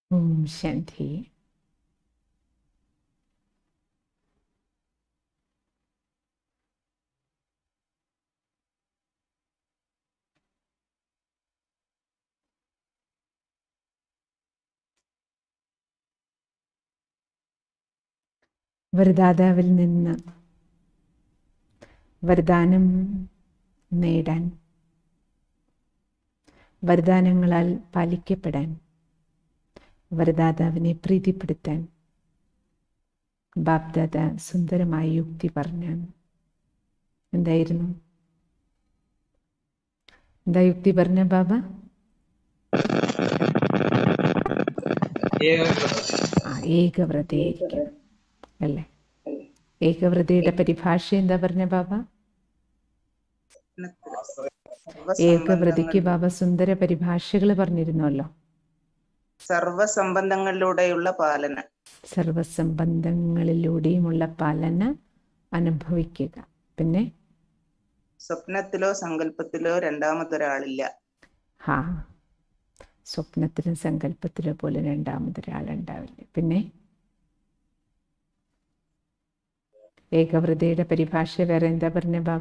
ഓം ശാന്തി വരദാതാവിൽ നിന്ന് വരദാനം നേടാൻ വരദാനങ്ങളാൽ പാലിക്കപ്പെടാൻ വരദാതാവിനെ പ്രീതിപ്പെടുത്താൻ ബാപ്ദാദ സുന്ദരമായ യുക്തി പറഞ്ഞാണ് എന്തായിരുന്നു എന്താ യുക്തി പറഞ്ഞ ബാബ ആ ഏകവ്രതയായിരിക്കണം അല്ലേ ഏകവ്രതയുടെ പരിഭാഷ എന്താ പറഞ്ഞ ബാബ ഏകവ്രതയ്ക്ക് ബാബ സുന്ദര പരിഭാഷകൾ പറഞ്ഞിരുന്നല്ലോ സർവസംബന്ധങ്ങളിലൂടെയുള്ള പാലന സർവസംബന്ധങ്ങളിലൂടെയുമുള്ള പാലന അനുഭവിക്കുക പിന്നെ സ്വപ്നത്തിലോ സങ്കല്പത്തിലോ രണ്ടാമതൊരാളില്ല ഹാ സ്വപ്നത്തിലും സങ്കല്പത്തിലോ പോലെ രണ്ടാമതൊരാളുണ്ടാവില്ല പിന്നെ ഏകവ്രതയുടെ പരിഭാഷ വേറെ എന്താ പറഞ്ഞ ബാബ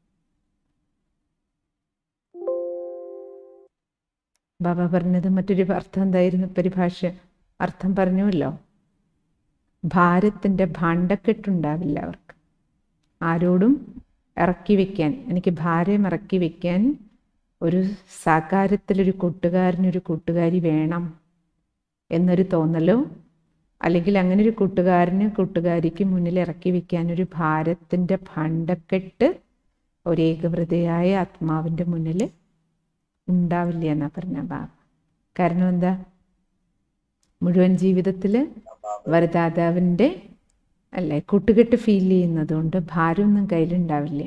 ബാബ പറഞ്ഞത് മറ്റൊരു അർത്ഥം എന്തായിരുന്നു പരിഭാഷ അർത്ഥം പറഞ്ഞുവല്ലോ ഭാരത്തിൻ്റെ ഭാണ്ഡക്കെട്ടുണ്ടാവില്ല അവർക്ക് ആരോടും ഇറക്കി വെക്കാൻ എനിക്ക് ഭാരം ഇറക്കി വെക്കാൻ ഒരു സാകാരത്തിലൊരു കൂട്ടുകാരനൊരു കൂട്ടുകാരി വേണം എന്നൊരു തോന്നലോ അല്ലെങ്കിൽ അങ്ങനെ ഒരു കൂട്ടുകാരന് കൂട്ടുകാരിക്ക് മുന്നിൽ ഇറക്കി വെക്കാൻ ഒരു ഭാരത്തിൻ്റെ ഭണ്ടക്കെട്ട് ഒരേകവൃതയായ ആത്മാവിൻ്റെ മുന്നിൽ ഉണ്ടാവില്ല എന്നാ പറഞ്ഞ ബാബ കാരണം എന്താ മുഴുവൻ ജീവിതത്തിൽ വരദാതാവിൻ്റെ അല്ലേ കൂട്ടുകെട്ട് ഫീൽ ചെയ്യുന്നത് കൊണ്ട് ഭാരമൊന്നും കയ്യിലുണ്ടാവില്ല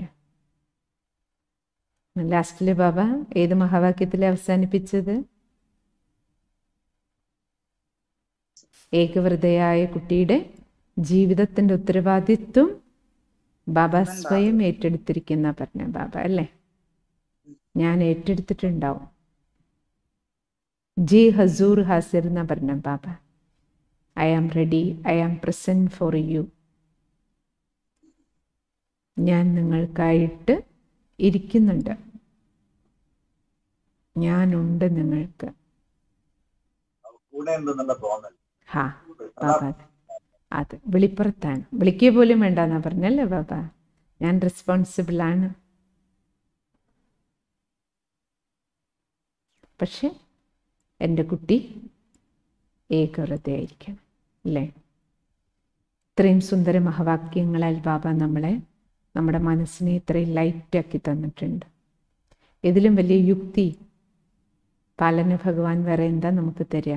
ലാസ്റ്റില് ബാബ ഏത് മഹാവാക്യത്തിൽ അവസാനിപ്പിച്ചത് ഏകവൃതയായ കുട്ടിയുടെ ജീവിതത്തിൻ്റെ ഉത്തരവാദിത്വം ബാബ സ്വയം ഏറ്റെടുത്തിരിക്കുന്ന പറഞ്ഞ ബാബ അല്ലേ ഞാൻ ഏറ്റെടുത്തിട്ടുണ്ടാവും ജി ഹസൂർ ഹാസിർ എന്ന പറഞ്ഞ Baba I am ready I am present for you ഞാൻ നിങ്ങൾക്കായിട്ട് ഇരിക്കുന്നുണ്ട് ഞാനുണ്ട് നിങ്ങൾക്ക് കൂടെ ഉണ്ടെന്നുള്ള തോന്നൽ ഹാ ബാബ അത് അത് വെളിപ്പുറത്താണ് വിളിക്കുക പോലും വേണ്ടെന്നാ പറഞ്ഞല്ലേ ബാബ ഞാൻ റെസ്പോൺസിബിൾ ആണ് പക്ഷെ എൻ്റെ കുട്ടി ഏകവൃതയായിരിക്കണം അല്ലേ ഇത്രയും സുന്ദര മഹവാക്യങ്ങളാൽ ബാബ നമ്മളെ നമ്മുടെ മനസ്സിനെ ഇത്രയും ലൈറ്റാക്കി തന്നിട്ടുണ്ട് ഇതിലും വലിയ യുക്തി പാലന ഭഗവാൻ വേറെ എന്താ നമുക്ക് തരിക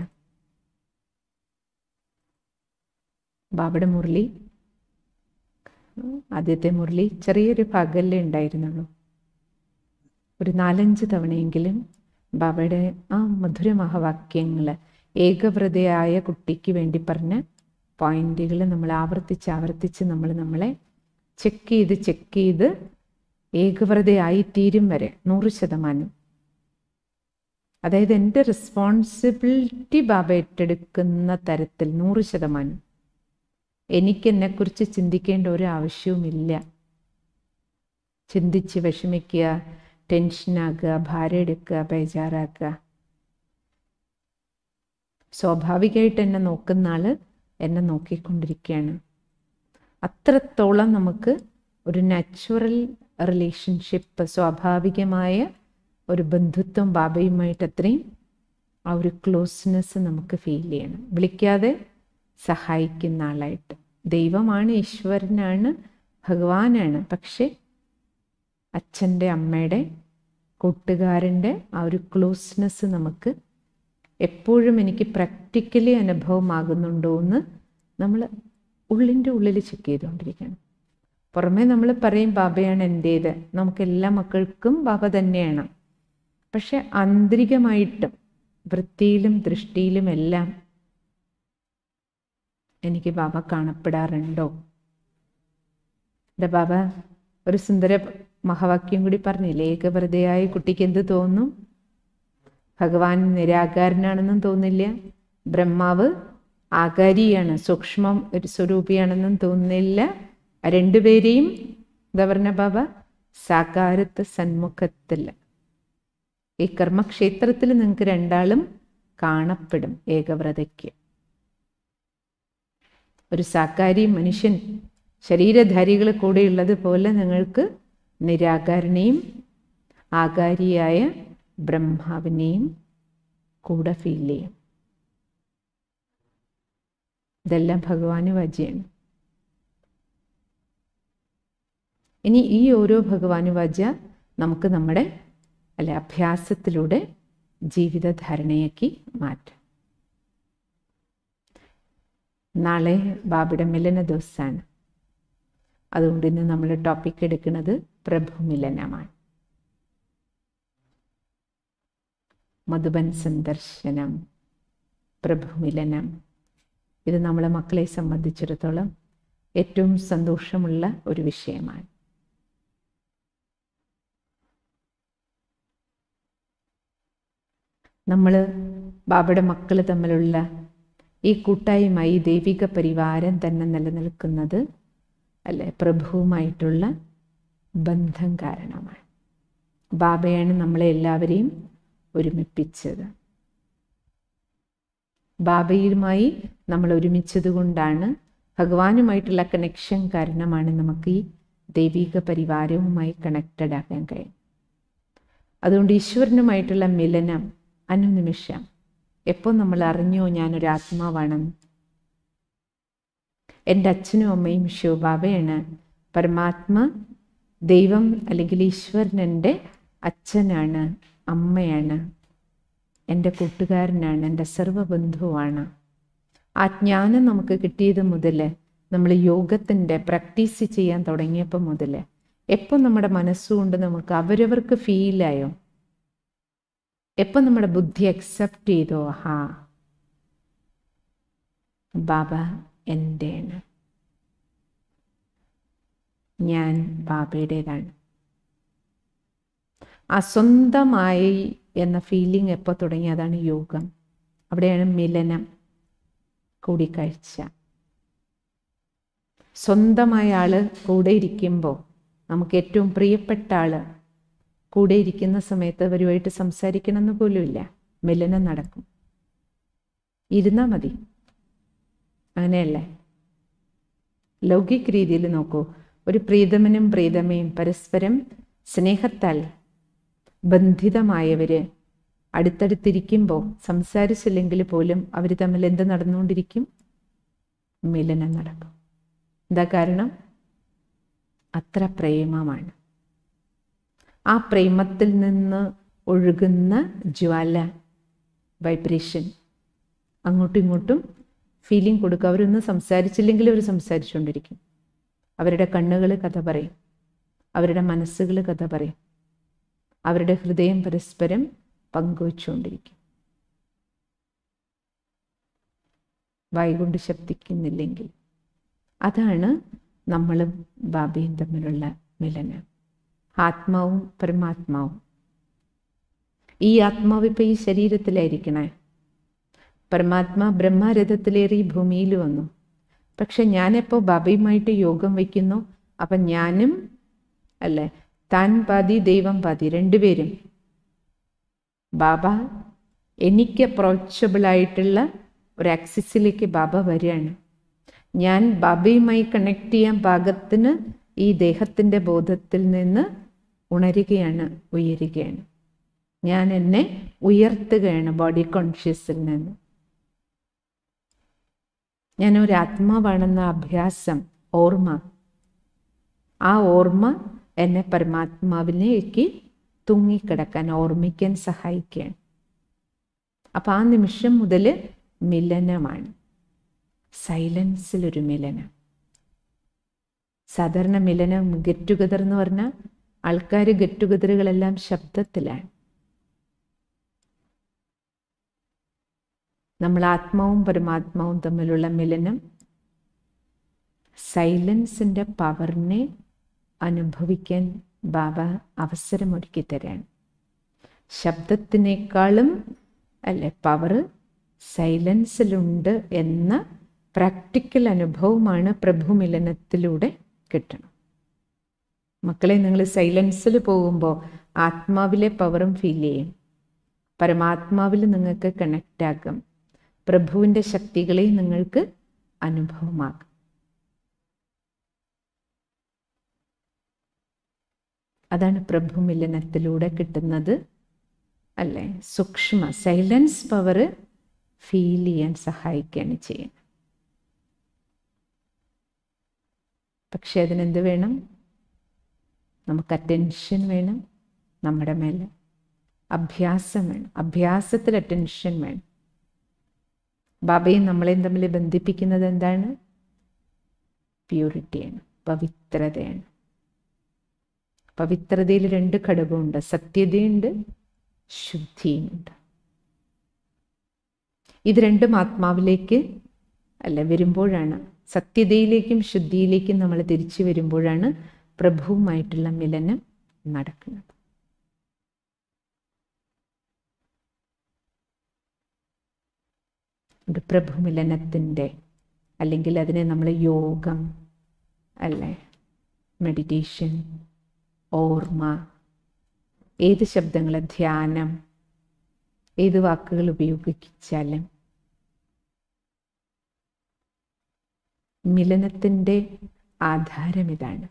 ബാബയുടെ മുരളി ആദ്യത്തെ മുരളി ചെറിയൊരു പകലേ ഉണ്ടായിരുന്നുള്ളൂ ഒരു നാലഞ്ച് തവണയെങ്കിലും ബാബയുടെ ആ മധുര മഹാവാക്യങ്ങൾ ഏകവ്രതയായ കുട്ടിക്ക് വേണ്ടി പറഞ്ഞ പോയിന്റുകൾ നമ്മൾ ആവർത്തിച്ച് ആവർത്തിച്ച് നമ്മൾ നമ്മളെ ചെക്ക് ചെയ്ത് ചെക്ക് ചെയ്ത് ഏകവ്രതയായി തീരും വരെ നൂറ് ശതമാനം അതായത് എൻ്റെ റെസ്പോൺസിബിലിറ്റി ബാബ ഏറ്റെടുക്കുന്ന തരത്തിൽ നൂറ് ശതമാനം എനിക്ക് എന്നെക്കുറിച്ച് ചിന്തിക്കേണ്ട ഒരു ആവശ്യവുമില്ല ചിന്തിച്ച് വിഷമിക്കുക ടെൻഷനാക്കുക ഭാരം എടുക്കുക ബേജാറാക്കുക സ്വാഭാവികമായിട്ട് എന്നെ നോക്കുന്ന ആൾ എന്നെ നോക്കിക്കൊണ്ടിരിക്കുകയാണ് അത്രത്തോളം നമുക്ക് ഒരു നാച്ചുറൽ റിലേഷൻഷിപ്പ് സ്വാഭാവികമായ ഒരു ബന്ധുത്വം ബാബയുമായിട്ട് അത്രയും ആ ഒരു ക്ലോസ്നെസ് നമുക്ക് ഫീൽ ചെയ്യണം വിളിക്കാതെ സഹായിക്കുന്ന ആളായിട്ട് ദൈവമാണ് ഈശ്വരനാണ് ഭഗവാനാണ് പക്ഷേ അച്ഛൻ്റെ അമ്മയുടെ കൂട്ടുകാരൻ്റെ ആ ഒരു ക്ലോസ്നെസ് നമുക്ക് എപ്പോഴും എനിക്ക് പ്രാക്ടിക്കലി അനുഭവമാകുന്നുണ്ടോ എന്ന് നമ്മൾ ഉള്ളിൻ്റെ ഉള്ളിൽ ചെക്ക് ചെയ്തുകൊണ്ടിരിക്കണം പുറമേ നമ്മൾ പറയും ബാബയാണ് എൻ്റേത് നമുക്ക് എല്ലാ മക്കൾക്കും ബാബ തന്നെയാണ് പക്ഷെ ആന്തരികമായിട്ടും വൃത്തിയിലും ദൃഷ്ടിയിലും എല്ലാം എനിക്ക് ബാബ കാണപ്പെടാറുണ്ടോ എൻ്റെ ബാബ ഒരു സുന്ദര മഹാവാക്യം കൂടി പറഞ്ഞില്ലേ ഏകവ്രതയായ കുട്ടിക്ക് എന്ത് തോന്നും ഭഗവാൻ നിരാകാരനാണെന്നും തോന്നില്ല ബ്രഹ്മാവ് ആകാരിയാണ് സൂക്ഷ്മം ഒരു സ്വരൂപിയാണെന്നും തോന്നുന്നില്ല ആ രണ്ടുപേരെയും എന്താ പറഞ്ഞ ബാബ സാകാരത്ത് സന്മുഖത്തിൽ ഈ കർമ്മക്ഷേത്രത്തിൽ നിങ്ങൾക്ക് രണ്ടാളും കാണപ്പെടും ഏകവ്രതയ്ക്ക് ഒരു സാക്കാരി മനുഷ്യൻ ശരീരധാരികൾ കൂടെയുള്ളത് പോലെ നിങ്ങൾക്ക് നിരാകാരനെയും ആകാരിയായ ബ്രഹ്മാവിനെയും കൂടെ ഫീൽ ചെയ്യും ഇതെല്ലാം ഭഗവാന് വജ്യാണ് ഇനി ഈ ഓരോ ഭഗവാന് വജ്യ നമുക്ക് നമ്മുടെ അല്ലെ അഭ്യാസത്തിലൂടെ ജീവിതധാരണയാക്കി മാറ്റാം നാളെ ബാബയുടെ മിലന ദിവസമാണ് അതുകൊണ്ട് ഇന്ന് നമ്മൾ ടോപ്പിക് എടുക്കുന്നത് പ്രഭുമിലനമാണ് മധുബൻ സന്ദർശനം പ്രഭുമിലനം ഇത് നമ്മളെ മക്കളെ സംബന്ധിച്ചിടത്തോളം ഏറ്റവും സന്തോഷമുള്ള ഒരു വിഷയമാണ് നമ്മൾ ബാബയുടെ മക്കൾ തമ്മിലുള്ള ഈ കൂട്ടായ്മ ഈ ദൈവിക പരിവാരം തന്നെ നിലനിൽക്കുന്നത് അല്ലെ പ്രഭുവുമായിട്ടുള്ള ബന്ധം കാരണമാണ് ബാബയാണ് നമ്മളെ എല്ലാവരെയും ഒരുമിപ്പിച്ചത് ബാബയുമായി നമ്മൾ ഒരുമിച്ചത് കൊണ്ടാണ് ഭഗവാനുമായിട്ടുള്ള കണക്ഷൻ കാരണമാണ് നമുക്ക് ഈ ദൈവിക പരിവാരവുമായി കണക്റ്റഡ് ആക്കാൻ കഴിയും അതുകൊണ്ട് ഈശ്വരനുമായിട്ടുള്ള മിലനം അനുനിമിഷം എപ്പോൾ നമ്മൾ അറിഞ്ഞോ ഞാനൊരു ആത്മാവാണെന്ന് എൻ്റെ അച്ഛനും അമ്മയും ശിവബാബയാണ് പരമാത്മ ദൈവം അല്ലെങ്കിൽ ഈശ്വരൻ എൻ്റെ അച്ഛനാണ് അമ്മയാണ് എൻ്റെ കൂട്ടുകാരനാണ് എൻ്റെ സർവബന്ധുവാണ് ആ ജ്ഞാനം നമുക്ക് കിട്ടിയത് മുതൽ നമ്മൾ യോഗത്തിൻ്റെ പ്രാക്ടീസ് ചെയ്യാൻ തുടങ്ങിയപ്പോൾ മുതൽ എപ്പോൾ നമ്മുടെ മനസ്സുകൊണ്ട് നമുക്ക് അവരവർക്ക് ഫീലായോ എപ്പോൾ നമ്മുടെ ബുദ്ധി അക്സെപ്റ്റ് ചെയ്തോ ഹാ ബാബ എൻ്റെയാണ് ഞാൻ ബാബയുടേതാണ് ആ സ്വന്തമായി എന്ന ഫീലിംഗ് എപ്പോൾ തുടങ്ങി അതാണ് യോഗം അവിടെയാണ് മിലനം കൂടിക്കാഴ്ച സ്വന്തമായ ആള് കൂടെ ഇരിക്കുമ്പോൾ നമുക്ക് ഏറ്റവും പ്രിയപ്പെട്ട ആള് കൂടെ ഇരിക്കുന്ന സമയത്ത് അവരുമായിട്ട് സംസാരിക്കണമെന്ന് പോലുമില്ല മിലനം നടക്കും ഇരുന്നാൽ മതി അങ്ങനെയല്ലേ ലൗകിക് രീതിയിൽ നോക്കൂ ഒരു പ്രീതമനും പ്രീതമയും പരസ്പരം സ്നേഹത്താൽ ബന്ധിതമായവര് അടുത്തടുത്തിരിക്കുമ്പോൾ സംസാരിച്ചില്ലെങ്കിൽ പോലും അവർ തമ്മിൽ എന്ത് നടന്നുകൊണ്ടിരിക്കും മിലനം നടക്കും എന്താ കാരണം അത്ര പ്രേമമാണ് ആ പ്രേമത്തിൽ നിന്ന് ഒഴുകുന്ന ജ്വാല വൈബ്രേഷൻ അങ്ങോട്ടും ഇങ്ങോട്ടും ഫീലിംഗ് കൊടുക്കുക അവരൊന്നും സംസാരിച്ചില്ലെങ്കിൽ അവർ സംസാരിച്ചുകൊണ്ടിരിക്കും അവരുടെ കണ്ണുകൾ കഥ പറയും അവരുടെ മനസ്സുകൾ കഥ പറയും അവരുടെ ഹൃദയം പരസ്പരം പങ്കുവച്ചുകൊണ്ടിരിക്കും വായി കൊണ്ട് ശബ്ദിക്കുന്നില്ലെങ്കിൽ അതാണ് നമ്മളും ബാബയും തമ്മിലുള്ള മിലനം ആത്മാവും പരമാത്മാവും ഈ ആത്മാവ് ഇപ്പം ഈ ശരീരത്തിലായിരിക്കണേ പരമാത്മാ ബ്രഹ്മരഥത്തിലേറി ഭൂമിയിൽ വന്നു പക്ഷെ ഞാനെപ്പോൾ ബാബയുമായിട്ട് യോഗം വയ്ക്കുന്നു അപ്പം ഞാനും അല്ലേ താൻ പാതി ദൈവം പാതി രണ്ടുപേരും ബാബ എനിക്ക് അപ്രോച്ചബിൾ ആയിട്ടുള്ള ഒരു ആക്സിസിലേക്ക് ബാബ വരികയാണ് ഞാൻ ബാബയുമായി കണക്ട് ചെയ്യാൻ പാകത്തിന് ഈ ദേഹത്തിൻ്റെ ബോധത്തിൽ നിന്ന് ഉണരുകയാണ് ഉയരുകയാണ് ഞാൻ എന്നെ ഉയർത്തുകയാണ് ബോഡി കോൺഷ്യസിൽ നിന്ന് ഞാൻ ഒരു ആത്മാവാണെന്ന അഭ്യാസം ഓർമ്മ ആ ഓർമ്മ എന്നെ പരമാത്മാവിലേക്ക് തൂങ്ങിക്കിടക്കാൻ ഓർമ്മിക്കാൻ സഹായിക്കുകയാണ് അപ്പം ആ നിമിഷം മുതൽ മിലനമാണ് സൈലൻസിലൊരു മിലനം സാധാരണ മിലനം ഗെറ്റ് ടുഗദർ എന്ന് പറഞ്ഞാൽ ആൾക്കാർ ഗെറ്റ് ടുഗദറുകളെല്ലാം ശബ്ദത്തിലാണ് നമ്മൾ ആത്മാവും പരമാത്മാവും തമ്മിലുള്ള മിലനം സൈലൻസിൻ്റെ പവറിനെ അനുഭവിക്കാൻ ബാബ അവസരമൊരുക്കി തരാണ് ശബ്ദത്തിനേക്കാളും അല്ലെ പവർ സൈലൻസിലുണ്ട് എന്ന പ്രാക്ടിക്കൽ അനുഭവമാണ് പ്രഭുമിലനത്തിലൂടെ കിട്ടണം മക്കളെ നിങ്ങൾ സൈലൻസിൽ പോകുമ്പോൾ ആത്മാവിലെ പവറും ഫീൽ ചെയ്യും പരമാത്മാവിൽ നിങ്ങൾക്ക് കണക്റ്റ് ആകും പ്രഭുവിൻ്റെ ശക്തികളെ നിങ്ങൾക്ക് അനുഭവമാകും അതാണ് പ്രഭുമിലനത്തിലൂടെ കിട്ടുന്നത് അല്ലേ സൂക്ഷ്മ സൈലൻസ് പവർ ഫീൽ ചെയ്യാൻ സഹായിക്കുകയാണ് ചെയ്യുന്നത് പക്ഷെ അതിനെന്ത് വേണം നമുക്ക് അറ്റൻഷൻ വേണം നമ്മുടെ മേലെ അഭ്യാസം വേണം അഭ്യാസത്തിൽ അറ്റൻഷൻ വേണം ബാബയും നമ്മളെയും തമ്മിൽ ബന്ധിപ്പിക്കുന്നത് എന്താണ് പ്യൂരിറ്റിയാണ് പവിത്രതയാണ് പവിത്രതയിൽ രണ്ട് ഘടകമുണ്ട് സത്യതയുണ്ട് ശുദ്ധിയുമുണ്ട് ഇത് രണ്ടും ആത്മാവിലേക്ക് അല്ല വരുമ്പോഴാണ് സത്യതയിലേക്കും ശുദ്ധിയിലേക്കും നമ്മൾ തിരിച്ചു വരുമ്പോഴാണ് പ്രഭുവുമായിട്ടുള്ള മിലനം നടക്കുന്നത് ഇത് പ്രഭുമിലനത്തിൻ്റെ അല്ലെങ്കിൽ അതിനെ നമ്മൾ യോഗം അല്ലേ മെഡിറ്റേഷൻ ഓർമ്മ ഏത് ശബ്ദങ്ങൾ ധ്യാനം ഏത് വാക്കുകൾ ഉപയോഗിച്ചാലും മിലനത്തിൻ്റെ ആധാരം ഇതാണ്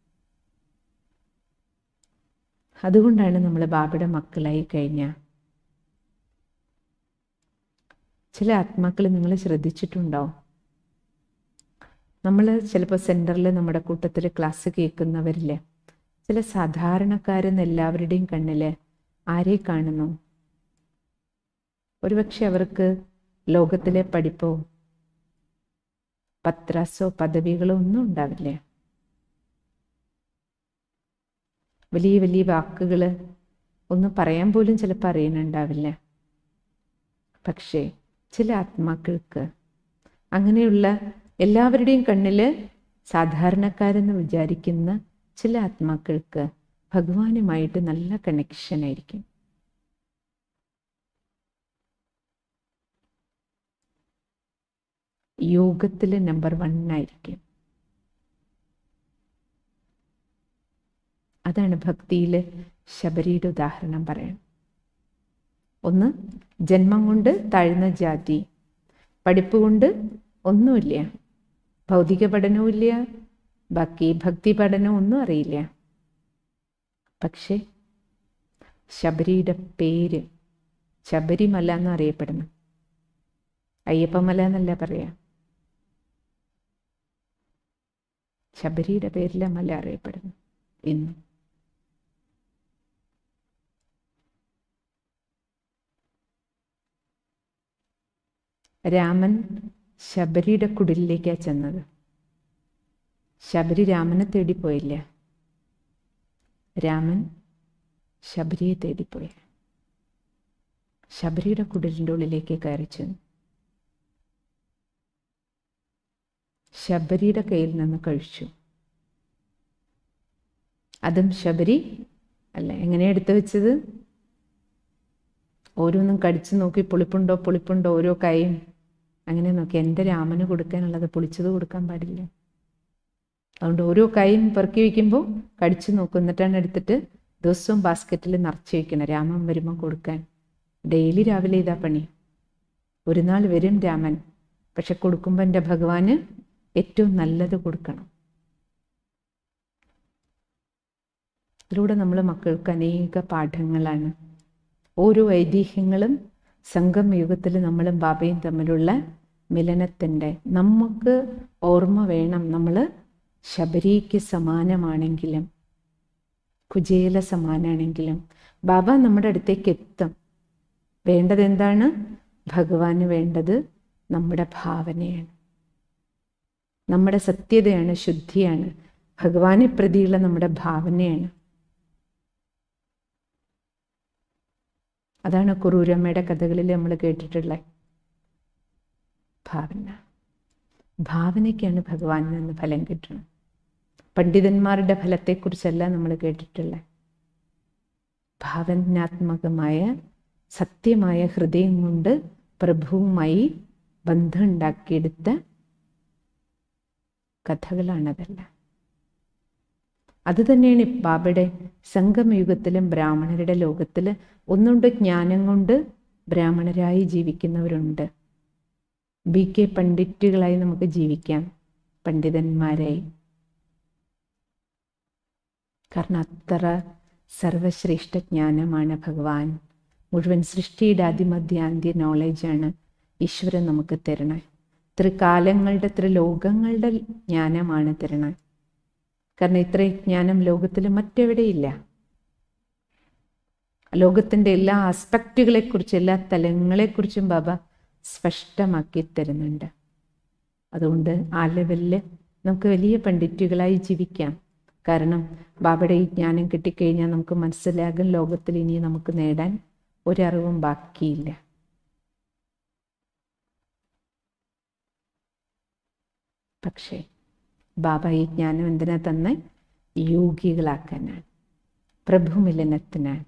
അതുകൊണ്ടാണ് നമ്മൾ ബാബയുടെ മക്കളായി കഴിഞ്ഞാൽ ചില ആത്മാക്കൾ നിങ്ങൾ ശ്രദ്ധിച്ചിട്ടുണ്ടോ നമ്മൾ ചിലപ്പോൾ സെൻറ്ററിൽ നമ്മുടെ കൂട്ടത്തിൽ ക്ലാസ് കേൾക്കുന്നവരില്ലേ ചില സാധാരണക്കാരെന്ന് എല്ലാവരുടെയും കണ്ണിൽ ആരെ കാണുന്നു ഒരുപക്ഷെ അവർക്ക് ലോകത്തിലെ പഠിപ്പോ പത്രാസോ പദവികളോ ഒന്നും ഉണ്ടാവില്ല വലിയ വലിയ വാക്കുകൾ ഒന്നും പറയാൻ പോലും ചിലപ്പോൾ അറിയുന്നുണ്ടാവില്ല പക്ഷേ ചില ആത്മാക്കൾക്ക് അങ്ങനെയുള്ള എല്ലാവരുടെയും കണ്ണിൽ സാധാരണക്കാരെന്ന് വിചാരിക്കുന്ന ചില ആത്മാക്കൾക്ക് ഭഗവാനുമായിട്ട് നല്ല കണക്ഷൻ ആയിരിക്കും യോഗത്തിൽ നമ്പർ വൺ ആയിരിക്കും അതാണ് ഭക്തിയിൽ ശബരിയുടെ ഉദാഹരണം പറയാം ഒന്ന് ജന്മം കൊണ്ട് താഴ്ന്ന ജാതി പഠിപ്പ് കൊണ്ട് ഒന്നുമില്ല ഭൗതിക പഠനവുമില്ല ബാക്കി ഭക്തി പഠനം ഒന്നും അറിയില്ല പക്ഷേ ശബരിയുടെ പേര് ശബരിമല എന്നറിയപ്പെടുന്നു അയ്യപ്പമല എന്നല്ല പറയാ ശബരിയുടെ പേരിലെ മല അറിയപ്പെടുന്നു ഇന്നും രാമൻ ശബരിയുടെ കുടിലിലേക്കാണ് ചെന്നത് ശബരി രാമനെ തേടിപ്പോയില്ല രാമൻ ശബരിയെ തേടിപ്പോയി ശബരിയുടെ കുടിലിൻ്റെ ഉള്ളിലേക്ക് കയറി ചെന്നു ശബരിയുടെ കയ്യിൽ നിന്ന് കഴിച്ചു അതും ശബരി അല്ല എങ്ങനെയാ എടുത്തു വെച്ചത് ഓരോന്നും കടിച്ചു നോക്കി പുളിപ്പുണ്ടോ പുളിപ്പുണ്ടോ ഓരോ കൈയും അങ്ങനെ നോക്കി എൻ്റെ രാമന് കൊടുക്കാനുള്ളത് പൊളിച്ചത് കൊടുക്കാൻ പാടില്ല അതുകൊണ്ട് ഓരോ കൈയും പെറുക്കി വയ്ക്കുമ്പോൾ കടിച്ചു നോക്കും എന്നിട്ടാണ് എടുത്തിട്ട് ദിവസവും ബാസ്ക്കറ്റിൽ നിറച്ച് വയ്ക്കണം രാമൻ വരുമ്പോൾ കൊടുക്കാൻ ഡെയിലി രാവിലെ ഇതാ പണി ഒരു നാൾ വരും രാമൻ പക്ഷെ കൊടുക്കുമ്പോൾ എൻ്റെ ഭഗവാന് ഏറ്റവും നല്ലത് കൊടുക്കണം ഇതിലൂടെ നമ്മൾ മക്കൾക്ക് അനേക പാഠങ്ങളാണ് ഓരോ ഐതിഹ്യങ്ങളും സംഘം യുഗത്തിൽ നമ്മളും ബാബയും തമ്മിലുള്ള മിലനത്തിൻ്റെ നമുക്ക് ഓർമ്മ വേണം നമ്മൾ ശബരിക്ക് സമാനമാണെങ്കിലും കുചേല സമാനാണെങ്കിലും ബാബ നമ്മുടെ അടുത്തേക്ക് എത്തും വേണ്ടത് എന്താണ് ഭഗവാന് വേണ്ടത് നമ്മുടെ ഭാവനയാണ് നമ്മുടെ സത്യതയാണ് ശുദ്ധിയാണ് ഭഗവാനെ പ്രതിയുള്ള നമ്മുടെ ഭാവനയാണ് അതാണ് കുറൂരമ്മയുടെ കഥകളിൽ നമ്മൾ കേട്ടിട്ടുള്ളത് ഭാവന ഭാവനയ്ക്കാണ് ഭഗവാനിൽ നിന്ന് ഫലം കിട്ടുന്നത് പണ്ഡിതന്മാരുടെ ഫലത്തെക്കുറിച്ചല്ല നമ്മൾ കേട്ടിട്ടുള്ളത് ഭാവനാത്മകമായ സത്യമായ ഹൃദയം കൊണ്ട് പ്രഭുവുമായി ബന്ധമുണ്ടാക്കിയെടുത്ത കഥകളാണതെല്ലാം അത് തന്നെയാണ് ബാബയുടെ സംഗമയുഗത്തിലും ബ്രാഹ്മണരുടെ ലോകത്തിൽ ഒന്നുകൊണ്ട് ജ്ഞാനം കൊണ്ട് ബ്രാഹ്മണരായി ജീവിക്കുന്നവരുണ്ട് ബി കെ പണ്ഡിറ്റുകളായി നമുക്ക് ജീവിക്കാം പണ്ഡിതന്മാരായി കാരണം അത്ര സർവശ്രേഷ്ഠ ജ്ഞാനമാണ് ഭഗവാൻ മുഴുവൻ സൃഷ്ടിയുടെ അതിമധ്യാന്ത്യ നോളജാണ് ഈശ്വരൻ നമുക്ക് തരണേ ഇത്ര കാലങ്ങളുടെ ഇത്ര ലോകങ്ങളുടെ ജ്ഞാനമാണ് തരണേ കാരണം ഇത്രയും ജ്ഞാനം ലോകത്തിൽ മറ്റെവിടെയില്ല ലോകത്തിൻ്റെ എല്ലാ ആസ്പെക്റ്റുകളെക്കുറിച്ചും എല്ലാ തലങ്ങളെക്കുറിച്ചും ബാബ സ്പഷ്ടമാക്കി തരുന്നുണ്ട് അതുകൊണ്ട് ആ ലെവലിൽ നമുക്ക് വലിയ പണ്ഡിറ്റുകളായി ജീവിക്കാം കാരണം ബാബയുടെ ഈ ജ്ഞാനം കിട്ടിക്കഴിഞ്ഞാൽ നമുക്ക് മനസ്സിലാകും ലോകത്തിൽ ഇനി നമുക്ക് നേടാൻ ഒരറിവും ബാക്കിയില്ല പക്ഷേ ബാബ ഈ ജ്ഞാനം എന്തിനാ തന്നെ യോഗികളാക്കാനാണ് പ്രഭുമിലനത്തിനാണ്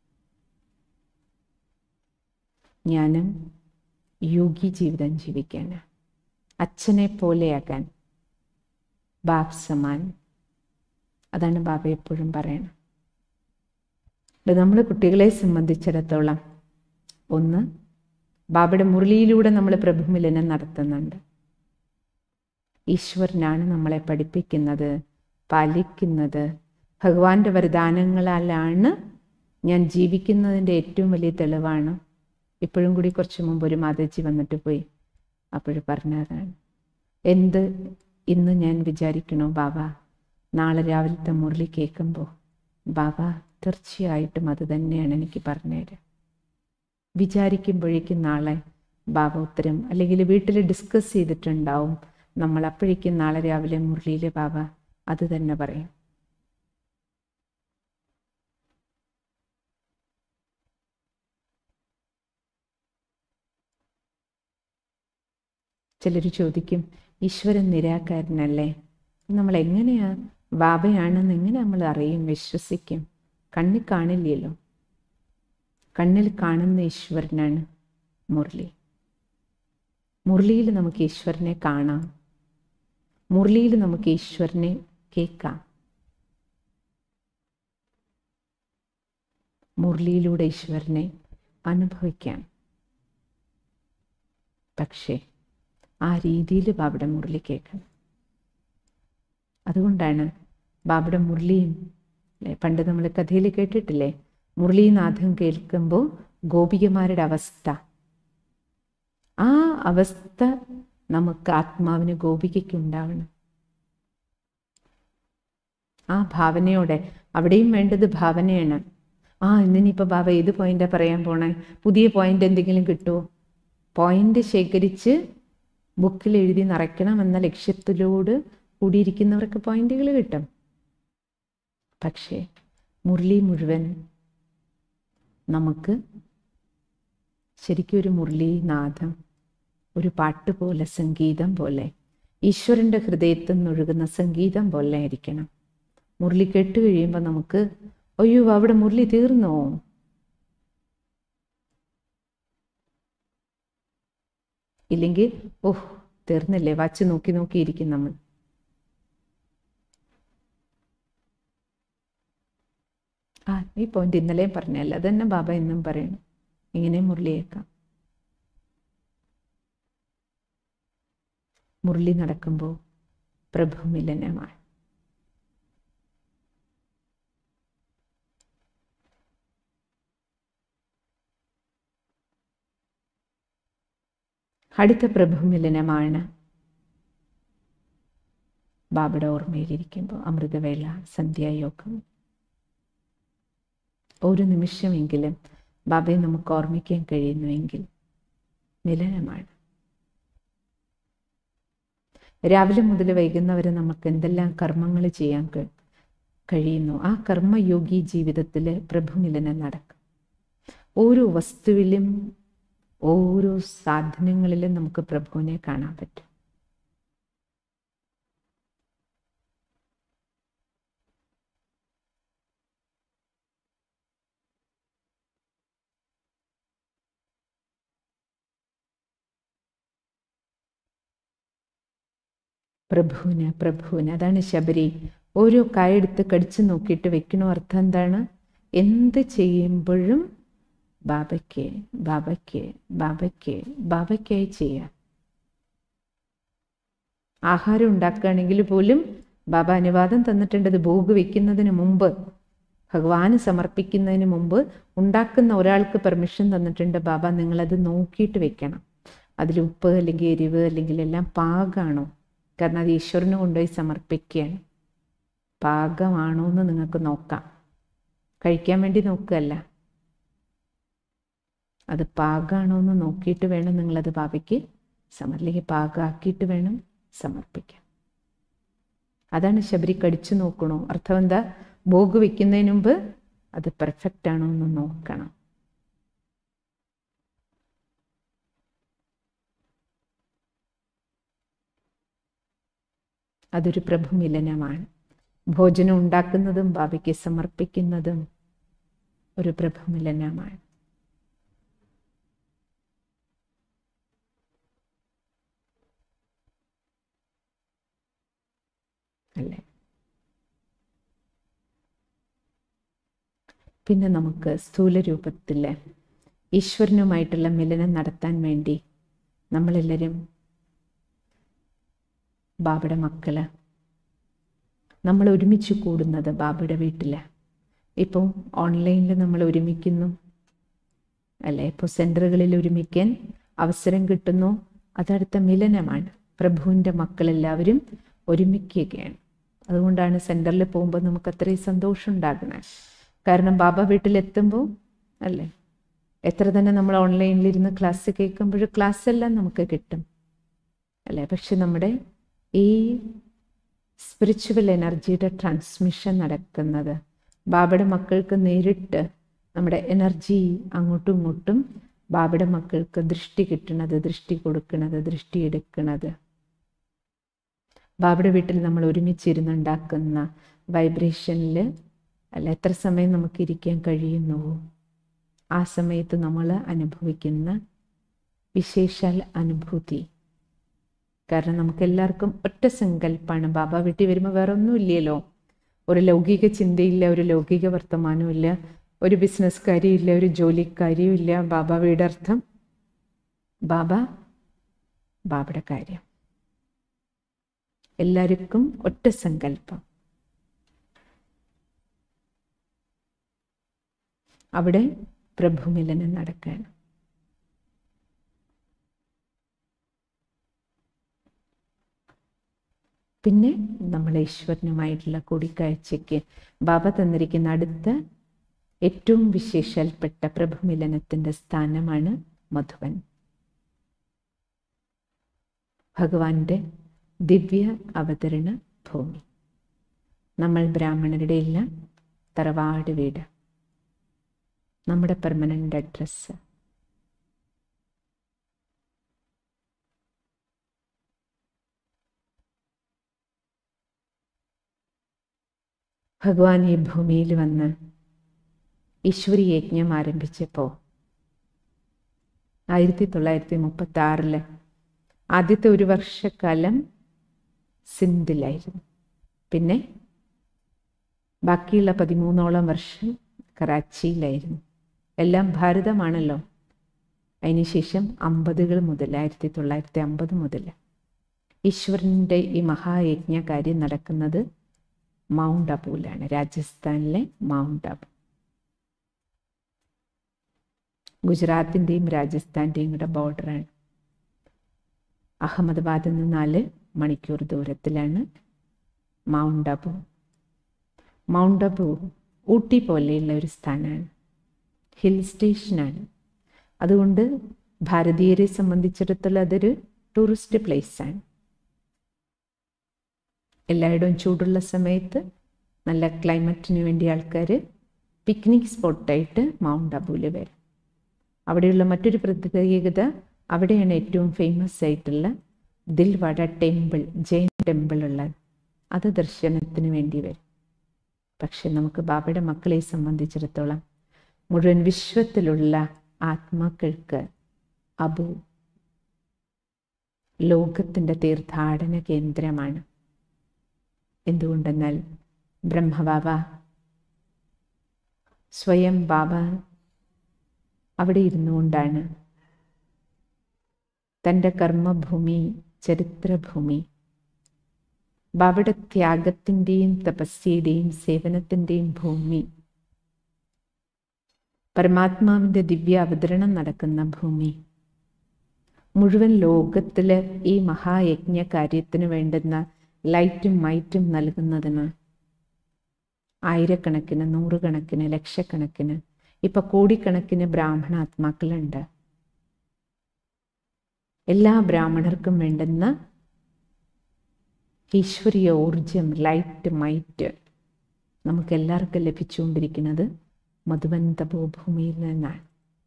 ജ്ഞാനം യോഗി ജീവിതം ജീവിക്കാനാണ് അച്ഛനെ പോലെയാകാൻ ബാബ് സമാൻ അതാണ് ബാബ എപ്പോഴും പറയണം നമ്മൾ കുട്ടികളെ സംബന്ധിച്ചിടത്തോളം ഒന്ന് ബാബയുടെ മുരളിയിലൂടെ നമ്മൾ പ്രഭുമിലനം നടത്തുന്നുണ്ട് ഈശ്വരനാണ് നമ്മളെ പഠിപ്പിക്കുന്നത് പാലിക്കുന്നത് ഭഗവാന്റെ വരദാനങ്ങളാലാണ് ഞാൻ ജീവിക്കുന്നതിൻ്റെ ഏറ്റവും വലിയ തെളിവാണ് ഇപ്പോഴും കൂടി കുറച്ച് മുമ്പ് ഒരു മാതാജി വന്നിട്ട് പോയി അപ്പോഴും പറഞ്ഞതാണ് എന്ത് ഇന്ന് ഞാൻ വിചാരിക്കണോ ബാബ നാളെ രാവിലത്തെ മുരളി കേൾക്കുമ്പോൾ ബാബ തീർച്ചയായിട്ടും അത് തന്നെയാണ് എനിക്ക് പറഞ്ഞുതരാം വിചാരിക്കുമ്പോഴേക്കും നാളെ ബാബ ഉത്തരം അല്ലെങ്കിൽ വീട്ടിൽ ഡിസ്കസ് ചെയ്തിട്ടുണ്ടാവും നമ്മൾ അപ്പോഴേക്കും നാളെ രാവിലെ മുരളിയിൽ ബാബ അത് തന്നെ പറയും ചിലർ ചോദിക്കും ഈശ്വരൻ നിരാകാരനല്ലേ നമ്മൾ എങ്ങനെയാ ബാബയാണെന്ന് എങ്ങനെ നമ്മൾ അറിയും വിശ്വസിക്കും കണ്ണിൽ കാണില്ലല്ലോ കണ്ണിൽ കാണുന്ന ഈശ്വരനാണ് മുരളി മുരളിയിൽ നമുക്ക് ഈശ്വരനെ കാണാം മുരളിയിൽ നമുക്ക് ഈശ്വരനെ കേൾക്കാം മുരളിയിലൂടെ ഈശ്വരനെ അനുഭവിക്കാം പക്ഷേ ആ രീതിയിൽ ബാബയുടെ മുരളി കേൾക്കണം അതുകൊണ്ടാണ് ബാബയുടെ മുരളിയും അല്ലേ പണ്ട് നമ്മൾ കഥയിൽ കേട്ടിട്ടില്ലേ മുരളീനാഥം കേൾക്കുമ്പോൾ ഗോപികമാരുടെ അവസ്ഥ ആ അവസ്ഥ നമുക്ക് ആത്മാവിന് ഗോപികയ്ക്ക് ഉണ്ടാവണം ആ ഭാവനയോടെ അവിടെയും വേണ്ടത് ഭാവനയാണ് ആ ഇന്നിനിപ്പോൾ ബാബ ഏത് പോയിന്റാണ് പറയാൻ പോണേ പുതിയ പോയിന്റ് എന്തെങ്കിലും കിട്ടുമോ പോയിന്റ് ശേഖരിച്ച് ബുക്കിൽ എഴുതി നിറയ്ക്കണം എന്ന ലക്ഷ്യത്തിലോട് കൂടിയിരിക്കുന്നവർക്ക് പോയിന്റുകൾ കിട്ടും പക്ഷേ മുരളി മുഴുവൻ നമുക്ക് ശരിക്കും ഒരു മുരളീനാഥം ഒരു പാട്ട് പോലെ സംഗീതം പോലെ ഈശ്വരൻ്റെ ഹൃദയത്തിൽ നിന്നൊഴുകുന്ന സംഗീതം പോലെ ആയിരിക്കണം മുരളി കേട്ട് കഴിയുമ്പോൾ നമുക്ക് അയ്യോ അവിടെ മുരളി തീർന്നോ ഇല്ലെങ്കിൽ ഓഹ് തീർന്നില്ലേ വച്ച് നോക്കി നോക്കിയിരിക്കും നമ്മൾ ആ ഈ പോയിന്റ് ഇന്നലെയും പറഞ്ഞല്ല അതന്നെ ബാബ എന്നും പറയണം ഇങ്ങനെ മുരളിയേക്കാം മുരളി നടക്കുമ്പോൾ പ്രഭുമിലനമാണ് അടുത്ത പ്രഭുമിലനമാണ് ബാബയുടെ ഓർമ്മയിലിരിക്കുമ്പോൾ അമൃതവേള സന്ധ്യായോഗം ഒരു നിമിഷമെങ്കിലും ബാബയെ നമുക്ക് ഓർമ്മിക്കാൻ കഴിയുന്നുവെങ്കിൽ മിലനമാണ് രാവിലെ മുതൽ വൈകുന്നവരെ നമുക്ക് എന്തെല്ലാം കർമ്മങ്ങൾ ചെയ്യാൻ കഴി- കഴിയുന്നു ആ കർമ്മയോഗി ജീവിതത്തിൽ പ്രഭുമിലനം നടക്കും ഓരോ വസ്തുവിലും ഓരോ സാധനങ്ങളിലും നമുക്ക് പ്രഭുവിനെ കാണാൻ പറ്റും പ്രഭുവിന് പ്രഭുവിന് അതാണ് ശബരി ഓരോ കായെടുത്ത് കടിച്ചു നോക്കിയിട്ട് വെക്കണോ അർത്ഥം എന്താണ് എന്ത് ചെയ്യുമ്പോഴും ബാബയ്ക്ക് ബാബയ്ക്ക് ബാബയ്ക്ക് ബാബയ്ക്കായി ചെയ്യാം ആഹാരം ഉണ്ടാക്കുകയാണെങ്കിൽ പോലും ബാബ അനുവാദം തന്നിട്ടുണ്ട് അത് ഭോഗ് വെക്കുന്നതിന് മുമ്പ് ഭഗവാന് സമർപ്പിക്കുന്നതിന് മുമ്പ് ഉണ്ടാക്കുന്ന ഒരാൾക്ക് പെർമിഷൻ തന്നിട്ടുണ്ട് ബാബ നിങ്ങളത് നോക്കിയിട്ട് വെക്കണം അതിൽ ഉപ്പ് അല്ലെങ്കിൽ എരിവ് അല്ലെങ്കിൽ എല്ലാം പാകമാണോ കാരണം അത് ഈശ്വരന് കൊണ്ടുപോയി സമർപ്പിക്കുകയാണ് പാകമാണോ എന്ന് നിങ്ങൾക്ക് നോക്കാം കഴിക്കാൻ വേണ്ടി നോക്കുകയല്ല അത് പാകമാണോ എന്ന് നോക്കിയിട്ട് വേണം നിങ്ങളത് ബാബയ്ക്ക് സമർലേക്ക് പാകമാക്കിയിട്ട് വേണം സമർപ്പിക്കാൻ അതാണ് ശബരി കടിച്ചു നോക്കണോ അർത്ഥം എന്താ ഭോഗ് വെക്കുന്നതിന് മുമ്പ് അത് പെർഫെക്റ്റ് ആണോ എന്ന് നോക്കണം അതൊരു പ്രഭുമിലനമാണ് ഭോജനം ഉണ്ടാക്കുന്നതും ബാബയ്ക്ക് സമർപ്പിക്കുന്നതും ഒരു പ്രഭുമിലനമാണ് അല്ലേ പിന്നെ നമുക്ക് സ്ഥൂല രൂപത്തിൽ ഈശ്വരനുമായിട്ടുള്ള മിലനം നടത്താൻ വേണ്ടി നമ്മളെല്ലാവരും ബാബയുടെ മക്കള് നമ്മൾ ഒരുമിച്ച് കൂടുന്നത് ബാബയുടെ വീട്ടിൽ ഇപ്പോൾ ഓൺലൈനിൽ നമ്മൾ ഒരുമിക്കുന്നു അല്ലേ ഇപ്പോൾ സെൻറ്ററുകളിൽ ഒരുമിക്കാൻ അവസരം കിട്ടുന്നു അതടുത്ത മിലനമാണ് പ്രഭുവിൻ്റെ മക്കളെല്ലാവരും ഒരുമിക്കുകയാണ് അതുകൊണ്ടാണ് സെൻറ്ററിൽ പോകുമ്പോൾ നമുക്ക് അത്രയും സന്തോഷം ഉണ്ടാകണേ കാരണം ബാബ വീട്ടിലെത്തുമ്പോൾ അല്ലേ എത്ര തന്നെ നമ്മൾ ഓൺലൈനിലിരുന്ന് ക്ലാസ് കേൾക്കുമ്പോൾ ക്ലാസ് എല്ലാം നമുക്ക് കിട്ടും അല്ലേ പക്ഷെ നമ്മുടെ ഈ സ്പിരിച്വൽ എനർജിയുടെ ട്രാൻസ്മിഷൻ നടക്കുന്നത് ബാബയുടെ മക്കൾക്ക് നേരിട്ട് നമ്മുടെ എനർജി അങ്ങോട്ടും ഇങ്ങോട്ടും ബാബയുടെ മക്കൾക്ക് ദൃഷ്ടി കിട്ടണത് ദൃഷ്ടി കൊടുക്കണത് ദൃഷ്ടി എടുക്കണത് ബാബയുടെ വീട്ടിൽ നമ്മൾ ഒരുമിച്ചിരുന്നുണ്ടാക്കുന്ന വൈബ്രേഷനിൽ അല്ല എത്ര സമയം നമുക്ക് ഇരിക്കാൻ കഴിയുന്നുവോ ആ സമയത്ത് നമ്മൾ അനുഭവിക്കുന്ന വിശേഷാൽ അനുഭൂതി കാരണം നമുക്ക് എല്ലാവർക്കും ഒറ്റ സങ്കല്പമാണ് ബാബ വീട്ടിൽ വരുമ്പോൾ വേറെ ഒന്നുമില്ലല്ലോ ഒരു ലൗകിക ചിന്തയില്ല ഒരു ലൗകിക വർത്തമാനവും ഇല്ല ഒരു ബിസിനസ്സുകാരിയും ഇല്ല ഒരു ജോലിക്കാരിയും ഇല്ല ബാബ വീടർത്ഥം ബാബ ബാബയുടെ കാര്യം എല്ലാവർക്കും ഒറ്റ സങ്കല്പം അവിടെ പ്രഭുമിലനം നടക്കുകയാണ് പിന്നെ നമ്മൾ ഈശ്വരനുമായിട്ടുള്ള കൂടിക്കാഴ്ചയ്ക്ക് ബാബ തന്നിരിക്കുന്ന അടുത്ത ഏറ്റവും വിശേഷൽപ്പെട്ട പ്രഭുമിലനത്തിൻ്റെ സ്ഥാനമാണ് മധുവൻ ഭഗവാന്റെ ദിവ്യ അവതരണ ഭൂമി നമ്മൾ ബ്രാഹ്മണരുടെ എല്ലാം തറവാട് വീട് നമ്മുടെ പെർമനൻ്റ് അഡ്രസ്സ് ഭഗവാൻ ഈ ഭൂമിയിൽ വന്ന് ഈശ്വരി യജ്ഞം ആരംഭിച്ചപ്പോൾ ആയിരത്തി തൊള്ളായിരത്തി മുപ്പത്തി ആറില് ആദ്യത്തെ ഒരു വർഷക്കാലം സിന്ധിലായിരുന്നു പിന്നെ ബാക്കിയുള്ള പതിമൂന്നോളം വർഷം കറാച്ചിയിലായിരുന്നു എല്ലാം ഭാരതമാണല്ലോ അതിനുശേഷം അമ്പതുകൾ മുതൽ ആയിരത്തി തൊള്ളായിരത്തി അമ്പത് മുതൽ ഈശ്വരൻ്റെ ഈ മഹായജ്ഞ കാര്യം നടക്കുന്നത് മൗണ്ട് അബുവിലാണ് രാജസ്ഥാനിലെ മൗണ്ട് അബു ഗുജറാത്തിൻ്റെയും രാജസ്ഥാൻ്റെയും കൂടെ ബോർഡറാണ് അഹമ്മദാബാദിൽ നിന്ന് നാല് മണിക്കൂർ ദൂരത്തിലാണ് മൗണ്ട് അബു മൗണ്ട് അബു ഊട്ടി പോലെയുള്ള ഒരു സ്ഥാനമാണ് ഹിൽ സ്റ്റേഷനാണ് അതുകൊണ്ട് ഭാരതീയരെ സംബന്ധിച്ചിടത്തോളം അതൊരു ടൂറിസ്റ്റ് പ്ലേസാണ് എല്ലായിടവും ചൂടുള്ള സമയത്ത് നല്ല ക്ലൈമറ്റിന് വേണ്ടി ആൾക്കാർ പിക്നിക് സ്പോട്ടായിട്ട് മൗണ്ട് അബുവിൽ വരും അവിടെയുള്ള മറ്റൊരു പ്രത്യേകത അവിടെയാണ് ഏറ്റവും ഫേമസ് ആയിട്ടുള്ള ദിൽവാഡ ടെമ്പിൾ ജൈൻ ടെമ്പിൾ ഉള്ളത് അത് ദർശനത്തിന് വേണ്ടി വരും പക്ഷെ നമുക്ക് ബാബയുടെ മക്കളെ സംബന്ധിച്ചിടത്തോളം മുഴുവൻ വിശ്വത്തിലുള്ള ആത്മാക്കൾക്ക് അബു ലോകത്തിൻ്റെ തീർത്ഥാടന കേന്ദ്രമാണ് എന്തുകൊണ്ടെന്നാൽ ബ്രഹ്മബാബ സ്വയം ബാബ അവിടെ ഇരുന്നുകൊണ്ടാണ് തൻ്റെ കർമ്മഭൂമി ചരിത്രഭൂമി ബാബയുടെ ത്യാഗത്തിൻ്റെയും തപസ്യയുടെയും സേവനത്തിൻ്റെയും ഭൂമി പരമാത്മാവിൻ്റെ ദിവ്യ അവതരണം നടക്കുന്ന ഭൂമി മുഴുവൻ ലോകത്തിൽ ഈ മഹായജ്ഞ കാര്യത്തിന് വേണ്ടുന്ന ലൈറ്റും മൈറ്റും നൽകുന്നതിന് ആയിരക്കണക്കിന് നൂറുകണക്കിന് ലക്ഷക്കണക്കിന് ഇപ്പൊ കോടിക്കണക്കിന് ബ്രാഹ്മണാത്മാക്കളുണ്ട് എല്ലാ ബ്രാഹ്മണർക്കും വേണ്ടുന്ന ഈശ്വരീയ ഊർജം ലൈറ്റ് മൈറ്റ് നമുക്ക് എല്ലാവർക്കും ലഭിച്ചുകൊണ്ടിരിക്കുന്നത് മധുബന്ധഭൂമിയിൽ നിന്നാണ്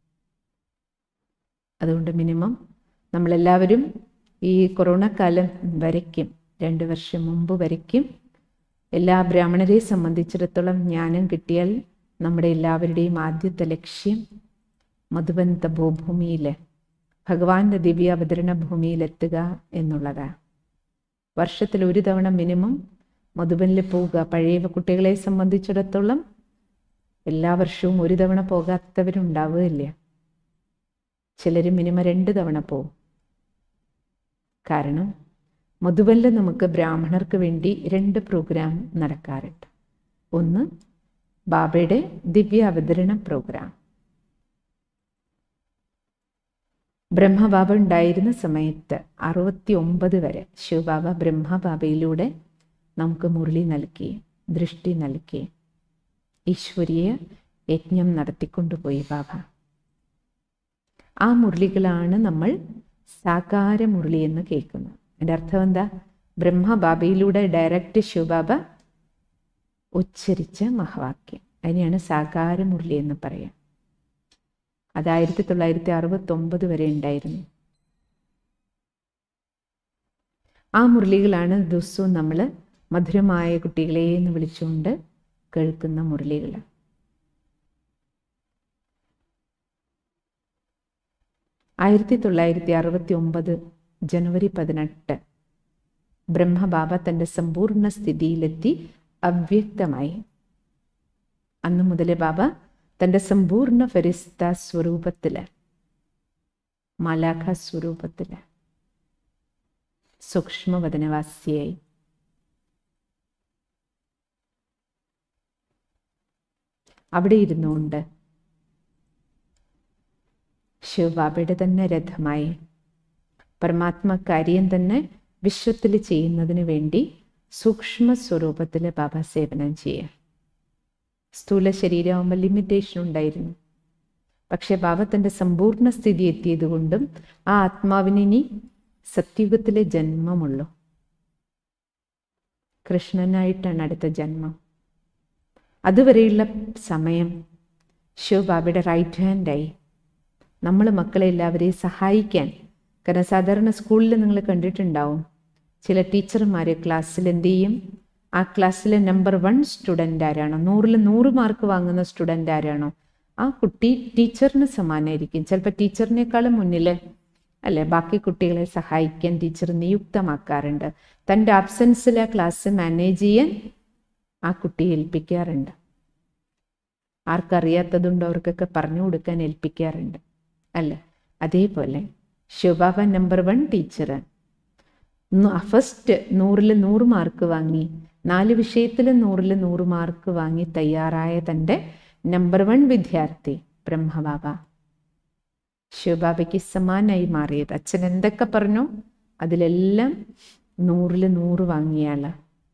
അതുകൊണ്ട് മിനിമം നമ്മളെല്ലാവരും ഈ കൊറോണ കാലം വരയ്ക്കും രണ്ട് വർഷം മുമ്പ് വരയ്ക്കും എല്ലാ ബ്രാഹ്മണരെ സംബന്ധിച്ചിടത്തോളം ജ്ഞാനം കിട്ടിയാൽ നമ്മുടെ എല്ലാവരുടെയും ആദ്യത്തെ ലക്ഷ്യം മധുബന്ധ ഭൂഭൂമിയിൽ ഭഗവാന്റെ ദിവ്യ അവതരണ ഭൂമിയിലെത്തുക എന്നുള്ളതാണ് വർഷത്തിൽ ഒരു തവണ മിനിമം മധുബനിൽ പോവുക പഴയ കുട്ടികളെ സംബന്ധിച്ചിടത്തോളം എല്ലാ വർഷവും ഒരു തവണ പോകാത്തവരുണ്ടാവുകയില്ല ചിലർ മിനിമം രണ്ട് തവണ പോവും കാരണം മധുബനിൽ നമുക്ക് ബ്രാഹ്മണർക്ക് വേണ്ടി രണ്ട് പ്രോഗ്രാം നടക്കാറുണ്ട് ഒന്ന് ബാബയുടെ ദിവ്യ അവതരണ പ്രോഗ്രാം ബ്രഹ്മബാബ ഉണ്ടായിരുന്ന സമയത്ത് അറുപത്തി ഒമ്പത് വരെ ശിവബാബ ബ്രഹ്മബാബയിലൂടെ നമുക്ക് മുരളി നൽകി ദൃഷ്ടി നൽകി ഈശ്വരീയ യജ്ഞം നടത്തിക്കൊണ്ടുപോയി ബാബ ആ മുരളികളാണ് നമ്മൾ സാകാര മുരളി എന്ന് കേൾക്കുന്നത് എൻ്റെ അർത്ഥം എന്താ ബ്രഹ്മബാബയിലൂടെ ഡയറക്റ്റ് ശിവബാബ ഉച്ചരിച്ച മഹാവാക്യം അതിനെയാണ് സാകാര മുരളി എന്ന് പറയാം അത് ആയിരത്തി തൊള്ളായിരത്തി അറുപത്തി ഒമ്പത് വരെ ഉണ്ടായിരുന്നു ആ മുരളികളാണ് ദിവസവും നമ്മൾ മധുരമായ കുട്ടികളെ എന്ന് വിളിച്ചുകൊണ്ട് കേൾക്കുന്ന മുരളികൾ ആയിരത്തി തൊള്ളായിരത്തി അറുപത്തി ഒമ്പത് ജനുവരി പതിനെട്ട് ബ്രഹ്മബാബ തൻ്റെ സമ്പൂർണ്ണ സ്ഥിതിയിലെത്തി അവ്യക്തമായി അന്നു മുതലേ ബാബ തൻ്റെ സമ്പൂർണ്ണ ഫരിസ്ത സ്വരൂപത്തില് മാലാഖ സ്വരൂപത്തില് സൂക്ഷ്മവദനവാസിയായി അവിടെ ഇരുന്നുകൊണ്ട് ശിവബാബയുടെ തന്നെ രഥമായി പരമാത്മ കാര്യം തന്നെ വിശ്വത്തിൽ ചെയ്യുന്നതിന് വേണ്ടി സൂക്ഷ്മ സ്വരൂപത്തിൽ ബാബ സേവനം ചെയ്യുക സ്ഥൂല ശരീരമാകുമ്പോൾ ലിമിറ്റേഷൻ ഉണ്ടായിരുന്നു പക്ഷെ ബാബ തൻ്റെ സമ്പൂർണ്ണ സ്ഥിതി എത്തിയതുകൊണ്ടും ആ ആത്മാവിന് ഇനി സത്യുഗത്തിലെ ജന്മമുള്ളൂ കൃഷ്ണനായിട്ടാണ് അടുത്ത ജന്മം അതുവരെയുള്ള സമയം ശിവബാബയുടെ റൈറ്റ് ഹാൻഡായി നമ്മൾ മക്കളെ എല്ലാവരെയും സഹായിക്കാൻ കാരണം സാധാരണ സ്കൂളിൽ നിങ്ങൾ കണ്ടിട്ടുണ്ടാവും ചില ടീച്ചർമാരെ ക്ലാസ്സിൽ എന്ത് ചെയ്യും ആ ക്ലാസ്സിലെ നമ്പർ വൺ സ്റ്റുഡൻ്റ് ആരാണോ നൂറിൽ നൂറ് മാർക്ക് വാങ്ങുന്ന സ്റ്റുഡൻ്റ് ആരാണോ ആ കുട്ടി ടീച്ചറിന് സമാനമായിരിക്കും ചിലപ്പോൾ ടീച്ചറിനേക്കാളും മുന്നിൽ അല്ലെ ബാക്കി കുട്ടികളെ സഹായിക്കാൻ ടീച്ചർ നിയുക്തമാക്കാറുണ്ട് തൻ്റെ ആബ്സെൻസിൽ ആ ക്ലാസ് മാനേജ് ചെയ്യാൻ ആ കുട്ടിയെ ഏൽപ്പിക്കാറുണ്ട് ആർക്കറിയാത്തതുണ്ടോ അവർക്കൊക്കെ പറഞ്ഞു കൊടുക്കാൻ ഏൽപ്പിക്കാറുണ്ട് അല്ല അതേപോലെ Shiv Baba number one teacher first നൂറിൽ നൂറ് മാർക്ക് വാങ്ങി നാല് വിഷയത്തിൽ നൂറിൽ നൂറ് മാർക്ക് വാങ്ങി തയ്യാറായ തൻ്റെ നമ്പർ വൺ വിദ്യാർത്ഥി ബ്രഹ്മബാബ ശിവബാബയ്ക്ക് സമാനായി മാറിയത് അച്ഛൻ എന്തൊക്കെ പറഞ്ഞു അതിലെല്ലാം നൂറിൽ നൂറ് വാങ്ങിയാള്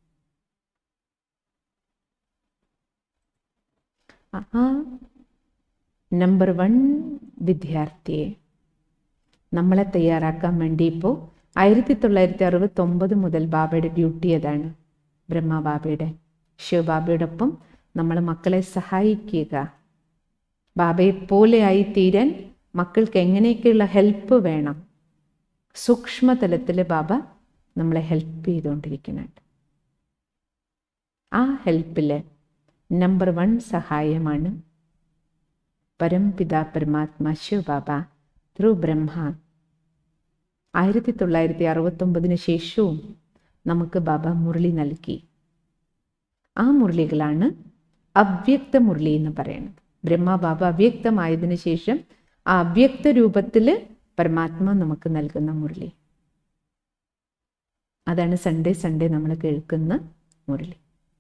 ആ നമ്പർ വൺ വിദ്യാർത്ഥിയെ നമ്മളെ തയ്യാറാക്കാൻ വേണ്ടി ഇപ്പോൾ ആയിരത്തി തൊള്ളായിരത്തി അറുപത്തി ഒമ്പത് മുതൽ ബാബയുടെ ഡ്യൂട്ടി അതാണ് ബ്രഹ്മബാബയുടെ ശിവബാബയോടൊപ്പം നമ്മൾ മക്കളെ സഹായിക്കുക ബാബയെ പോലെ ആയിത്തീരാൻ മക്കൾക്ക് എങ്ങനെയൊക്കെയുള്ള ഹെൽപ്പ് വേണം സൂക്ഷ്മതലത്തിൽ ബാബ നമ്മളെ ഹെൽപ്പ് ചെയ്തുകൊണ്ടിരിക്കുന്നുണ്ട് ആ ഹെൽപ്പിൽ നമ്പർ വൺ സഹായമാണ് പരംപിത പരമാത്മാ ശിവബാബ ത്രൂ ബ്രഹ്മ ആയിരത്തി തൊള്ളായിരത്തി അറുപത്തൊമ്പതിന് ശേഷവും നമുക്ക് ബാബ മുരളി നൽകി ആ മുരളികളാണ് അവ്യക്ത മുരളി എന്ന് പറയുന്നത് ബ്രഹ്മ ബാബ അവ്യക്തമായതിനു ശേഷം ആ അവ്യക്ത രൂപത്തിൽ പരമാത്മ നമുക്ക് നൽകുന്ന മുരളി അതാണ് സൺഡേ സൺഡേ നമ്മൾ കേൾക്കുന്ന മുരളി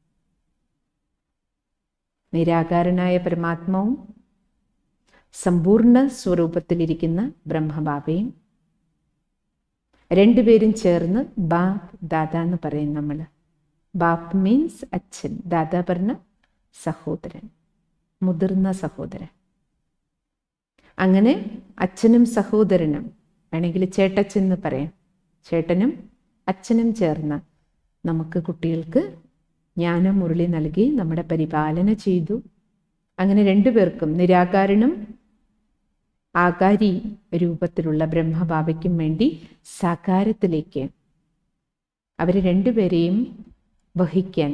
നിരാകാരനായ പരമാത്മാവും സമ്പൂർണ്ണ സ്വരൂപത്തിലിരിക്കുന്ന ബ്രഹ്മബാബയും രണ്ടുപേരും ചേർന്ന് ബാപ് ദാദ എന്ന് പറയും നമ്മൾ ബാപ്പ് മീൻസ് അച്ഛൻ ദാദ പറഞ്ഞ സഹോദരൻ മുതിർന്ന സഹോദരൻ അങ്ങനെ അച്ഛനും സഹോദരനും വേണമെങ്കിൽ ചേട്ടച്ചൻ എന്ന് പറയാം ചേട്ടനും അച്ഛനും ചേർന്ന് നമുക്ക് കുട്ടികൾക്ക് ജ്ഞാന മുരളി നൽകി നമ്മുടെ പരിപാലന ചെയ്തു അങ്ങനെ രണ്ടുപേർക്കും നിരാകാരനും ആകാരി രൂപത്തിലുള്ള ബ്രഹ്മബാബയ്ക്കും വേണ്ടി സാകാരത്തിലേക്ക് അവർ രണ്ടുപേരെയും വഹിക്കാൻ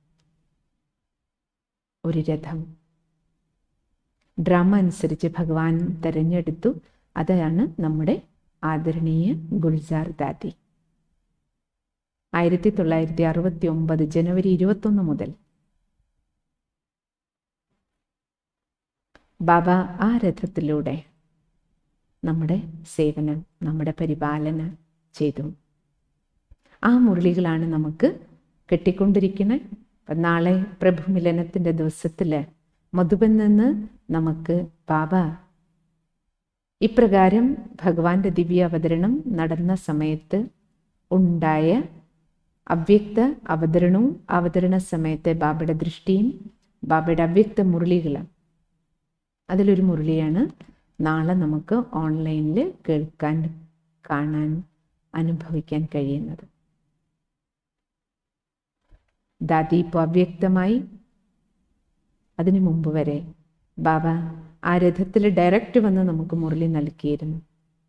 ഒരു രഥം ഡ്രാമ അനുസരിച്ച് ഭഗവാൻ തിരഞ്ഞെടുത്തു അതാണ് നമ്മുടെ ആദരണീയ ഗുൽസാർ ദാദി ആയിരത്തി തൊള്ളായിരത്തി അറുപത്തി ഒമ്പത് ജനുവരി ഇരുപത്തൊന്ന് മുതൽ ബാബ ആ രഥത്തിലൂടെ നമ്മുടെ സേവനം നമ്മുടെ പരിപാലന ചെയ്തു ആ മുരളികളാണ് നമുക്ക് കെട്ടിക്കൊണ്ടിരിക്കുന്നത് അപ്പം നാളെ പ്രഭുമിലനത്തിൻ്റെ ദിവസത്തിൽ മധുബൻ നിന്ന് നമുക്ക് ബാബ ഇപ്രകാരം ഭഗവാന്റെ ദിവ്യ അവതരണം നടന്ന സമയത്ത് ഉണ്ടായ അവ്യക്ത അവതരണവും അവതരണ സമയത്തെ ബാബയുടെ ദൃഷ്ടിയും ബാബയുടെ അവ്യക്ത മുരളികളും അതിലൊരു മുരളിയാണ് നാളെ നമുക്ക് ഓൺലൈനിൽ കേൾക്കാൻ കാണാൻ അനുഭവിക്കാൻ കഴിയുന്നത് ദാദി ഇപ്പോൾ അവ്യക്തമായി അതിനു മുമ്പ് വരെ ബാബ ആ രഥത്തിൽ ഡയറക്റ്റ് വന്ന് നമുക്ക് മുരളി നൽകിയിരുന്നു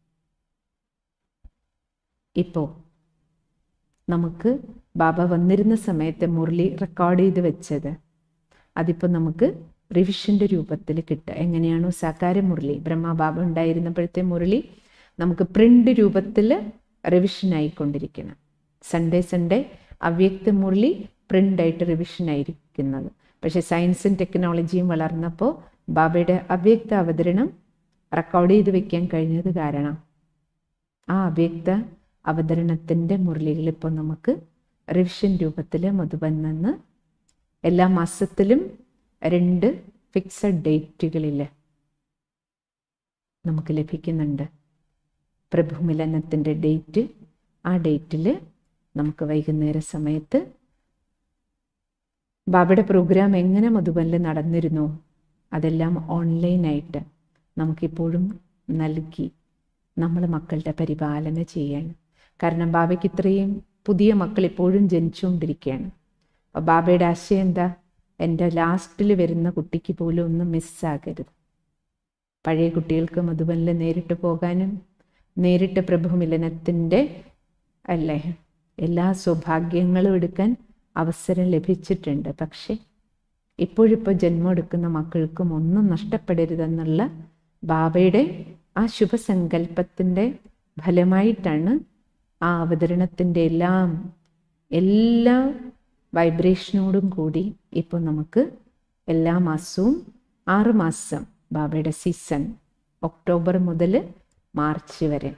ഇപ്പോൾ നമുക്ക് ബാബ വന്നിരുന്ന സമയത്ത് മുരളി റെക്കോർഡ് ചെയ്ത് വെച്ചത് അതിപ്പോൾ നമുക്ക് റിവിഷൻ്റെ രൂപത്തിൽ കിട്ടുക എങ്ങനെയാണോ സാകാര മുരളി ബ്രഹ്മ ബാബ ഉണ്ടായിരുന്നപ്പോഴത്തെ മുരളി നമുക്ക് പ്രിൻ്റ് രൂപത്തിൽ റിവിഷൻ ആയിക്കൊണ്ടിരിക്കണം സൺഡേ സൺഡേ അവ്യക്ത മുരളി പ്രിൻ്റായിട്ട് റിവിഷൻ ആയിരിക്കുന്നത് പക്ഷേ സയൻസും ടെക്നോളജിയും വളർന്നപ്പോൾ ബാബയുടെ അവ്യക്ത അവതരണം റെക്കോർഡ് ചെയ്ത് വെക്കാൻ കഴിഞ്ഞത് കാരണം ആ അവ്യക്ത അവതരണത്തിൻ്റെ മുരളികൾ ഇപ്പോൾ നമുക്ക് റിവിഷൻ രൂപത്തിൽ മധുബൻ നിന്ന് എല്ലാ മാസത്തിലും രണ്ട് ഫിക്സഡ് ഡേറ്റുകളിൽ നമുക്ക് ലഭിക്കുന്നുണ്ട് പ്രഭുമിലനത്തിൻ്റെ ഡേറ്റ് ആ ഡേറ്റിൽ നമുക്ക് വൈകുന്നേര സമയത്ത് ബാബയുടെ പ്രോഗ്രാം എങ്ങനെ മധുബനിൽ നടന്നിരുന്നു അതെല്ലാം ഓൺലൈനായിട്ട് നമുക്കിപ്പോഴും നൽകി നമ്മൾ മക്കളുടെ പരിപാലന ചെയ്യാണ് കാരണം ബാബയ്ക്ക് ഇത്രയും പുതിയ മക്കൾ ഇപ്പോഴും ജനിച്ചുകൊണ്ടിരിക്കുകയാണ് അപ്പോൾ ബാബയുടെ ആശയം എന്താ എൻ്റെ ലാസ്റ്റിൽ വരുന്ന കുട്ടിക്ക് പോലും ഒന്നും മിസ്സാകരുത് പഴയ കുട്ടികൾക്ക് മധുബനിൽ നേരിട്ട് പോകാനും നേരിട്ട് പ്രഭുമിലനത്തിൻ്റെ അല്ലേ എല്ലാ സൗഭാഗ്യങ്ങളും എടുക്കാൻ അവസരം ലഭിച്ചിട്ടുണ്ട് പക്ഷേ ഇപ്പോഴിപ്പോൾ ജന്മം എടുക്കുന്ന മക്കൾക്കും ഒന്നും നഷ്ടപ്പെടരുതെന്നുള്ള ബാബയുടെ ആ ശുഭസങ്കല്പത്തിൻ്റെ ഫലമായിട്ടാണ് ആ അവതരണത്തിൻ്റെ എല്ലാം എല്ലാ വൈബ്രേഷനോടും കൂടി ഇപ്പോൾ നമുക്ക് എല്ലാ മാസവും ആറ് മാസം ബാബയുടെ സീസൺ ഒക്ടോബർ മുതൽ മാർച്ച് വരെ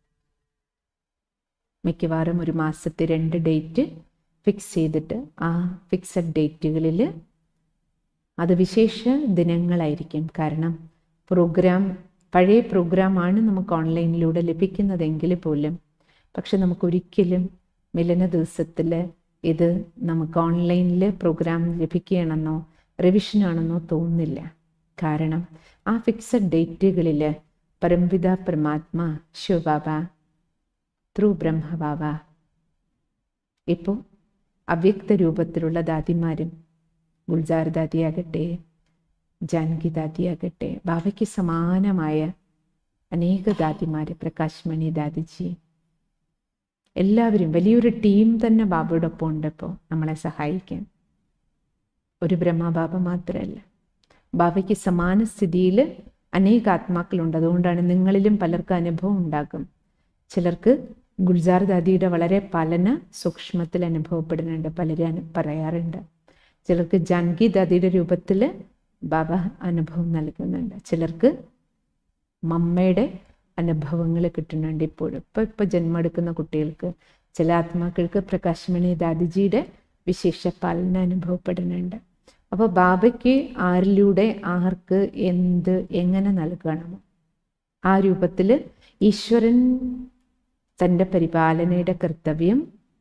മിക്കവാറും ഒരു മാസത്തെ രണ്ട് ഡേറ്റ് ഫിക്സ് ചെയ്തിട്ട് ആ ഫിക്സഡ് ഡേറ്റുകളിൽ അത് വിശേഷ ദിനങ്ങളായിരിക്കും കാരണം പ്രോഗ്രാം പഴയ പ്രോഗ്രാമാണ് നമുക്ക് ഓൺലൈനിലൂടെ ലഭിക്കുന്നതെങ്കിൽ പോലും പക്ഷെ നമുക്കൊരിക്കലും മിലന ദിവസത്തിൽ ഇത് നമുക്ക് ഓൺലൈനിൽ പ്രോഗ്രാം ലഭിക്കുകയാണെന്നോ റിവിഷനാണെന്നോ തോന്നുന്നില്ല കാരണം ആ ഫിക്സഡ് ഡേറ്റുകളിൽ പരംപിത പരമാത്മ ശിവബാബ ത്രൂ ബ്രഹ്മബാബ ഇപ്പോൾ അവ്യക്ത രൂപത്തിലുള്ള ദാദിമാരും ഗുൽജാർ ദാദിയാകട്ടെ ജാനകി ദാദിയാകട്ടെ ബാബയ്ക്ക് സമാനമായ അനേക ദാദിമാർ പ്രകാശ് മണി ദാദിജി എല്ലാവരും വലിയൊരു ടീം തന്നെ ബാബയോടൊപ്പം ഉണ്ട് ഇപ്പോൾ നമ്മളെ സഹായിക്കാൻ ഒരു ബ്രഹ്മബാബ മാത്രമല്ല ബാബയ്ക്ക് സമാന സ്ഥിതിയിൽ അനേക ആത്മാക്കളുണ്ട് അതുകൊണ്ടാണ് നിങ്ങളിലും പലർക്കും അനുഭവം ഉണ്ടാകും ചിലർക്ക് ഗുൽസാർ ദാദിയുടെ വളരെ പലന സൂക്ഷ്മത്തിൽ അനുഭവപ്പെടുന്നുണ്ട് പലരും അനു പറയാറുണ്ട് ചിലർക്ക് ജാൻകി ദാദിയുടെ രൂപത്തിൽ ബാബ അനുഭവം നൽകുന്നുണ്ട് ചിലർക്ക് മമ്മയുടെ അനുഭവങ്ങൾ കിട്ടുന്നുണ്ട് ഇപ്പോഴും ഇപ്പോൾ ഇപ്പോൾ ജന്മമെടുക്കുന്ന കുട്ടികൾക്ക് ചില ആത്മാക്കൾക്ക് പ്രകാശമണി ദാദിജിയുടെ വിശേഷ പാലന അനുഭവപ്പെടുന്നുണ്ട് അപ്പോൾ ബാബയ്ക്ക് ആരിലൂടെ ആർക്ക് എന്ത് എങ്ങനെ നൽകണമോ ആ രൂപത്തിൽ ഈശ്വരൻ തൻ്റെ പരിപാലനയുടെ കർത്തവ്യം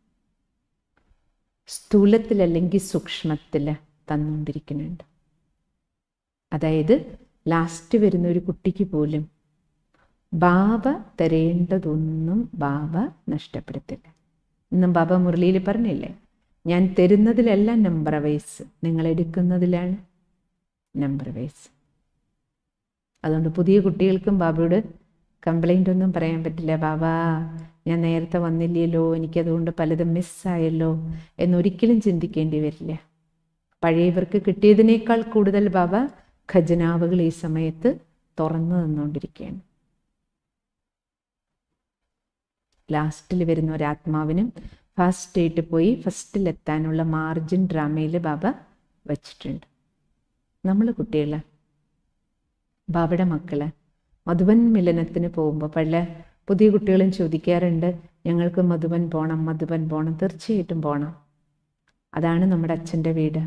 സ്ഥൂലത്തിലല്ലെങ്കിൽ സൂക്ഷ്മത്തിൽ തന്നുകൊണ്ടിരിക്കുന്നുണ്ട് അതായത് ലാസ്റ്റ് വരുന്ന ഒരു കുട്ടിക്ക് പോലും ബാബ തരേണ്ടതൊന്നും ബാബ നഷ്ടപ്പെടുത്തില്ല ഇന്നും ബാബ മുരളിയിൽ പറഞ്ഞില്ലേ ഞാൻ തരുന്നതിലല്ല നമ്പർ വൈസ് നിങ്ങൾ എടുക്കുന്നതിലാണ് നമ്പർ വൈസ് അതുകൊണ്ട് പുതിയ കുട്ടികൾക്കും ബാബയോട് കംപ്ലൈൻ്റ് ഒന്നും പറയാൻ പറ്റില്ല ബാബ ഞാൻ നേരത്തെ വന്നില്ലല്ലോ എനിക്കതുകൊണ്ട് പലതും മിസ്സായല്ലോ എന്നൊരിക്കലും ചിന്തിക്കേണ്ടി വരില്ല പഴയവർക്ക് കിട്ടിയതിനേക്കാൾ കൂടുതൽ ബാബ ഖജനാവുകൾ ഈ സമയത്ത് തുറന്നു തന്നുകൊണ്ടിരിക്കുകയാണ് ലാസ്റ്റിൽ വരുന്ന ഒരാത്മാവിനും ഫസ്റ്റ് ആയിട്ട് പോയി ഫസ്റ്റിലെത്താനുള്ള മാർജിൻ ഡ്രാമയിൽ ബാബ വച്ചിട്ടുണ്ട് നമ്മൾ കുട്ടികൾ ബാബയുടെ മക്കള് മധുബൻ മിലനത്തിന് പോകുമ്പോൾ പല പുതിയ കുട്ടികളും ചോദിക്കാറുണ്ട് ഞങ്ങൾക്ക് മധുബൻ പോകണം മധുബൻ പോകണം തീർച്ചയായിട്ടും പോകണം അതാണ് നമ്മുടെ അച്ഛൻ്റെ വീട്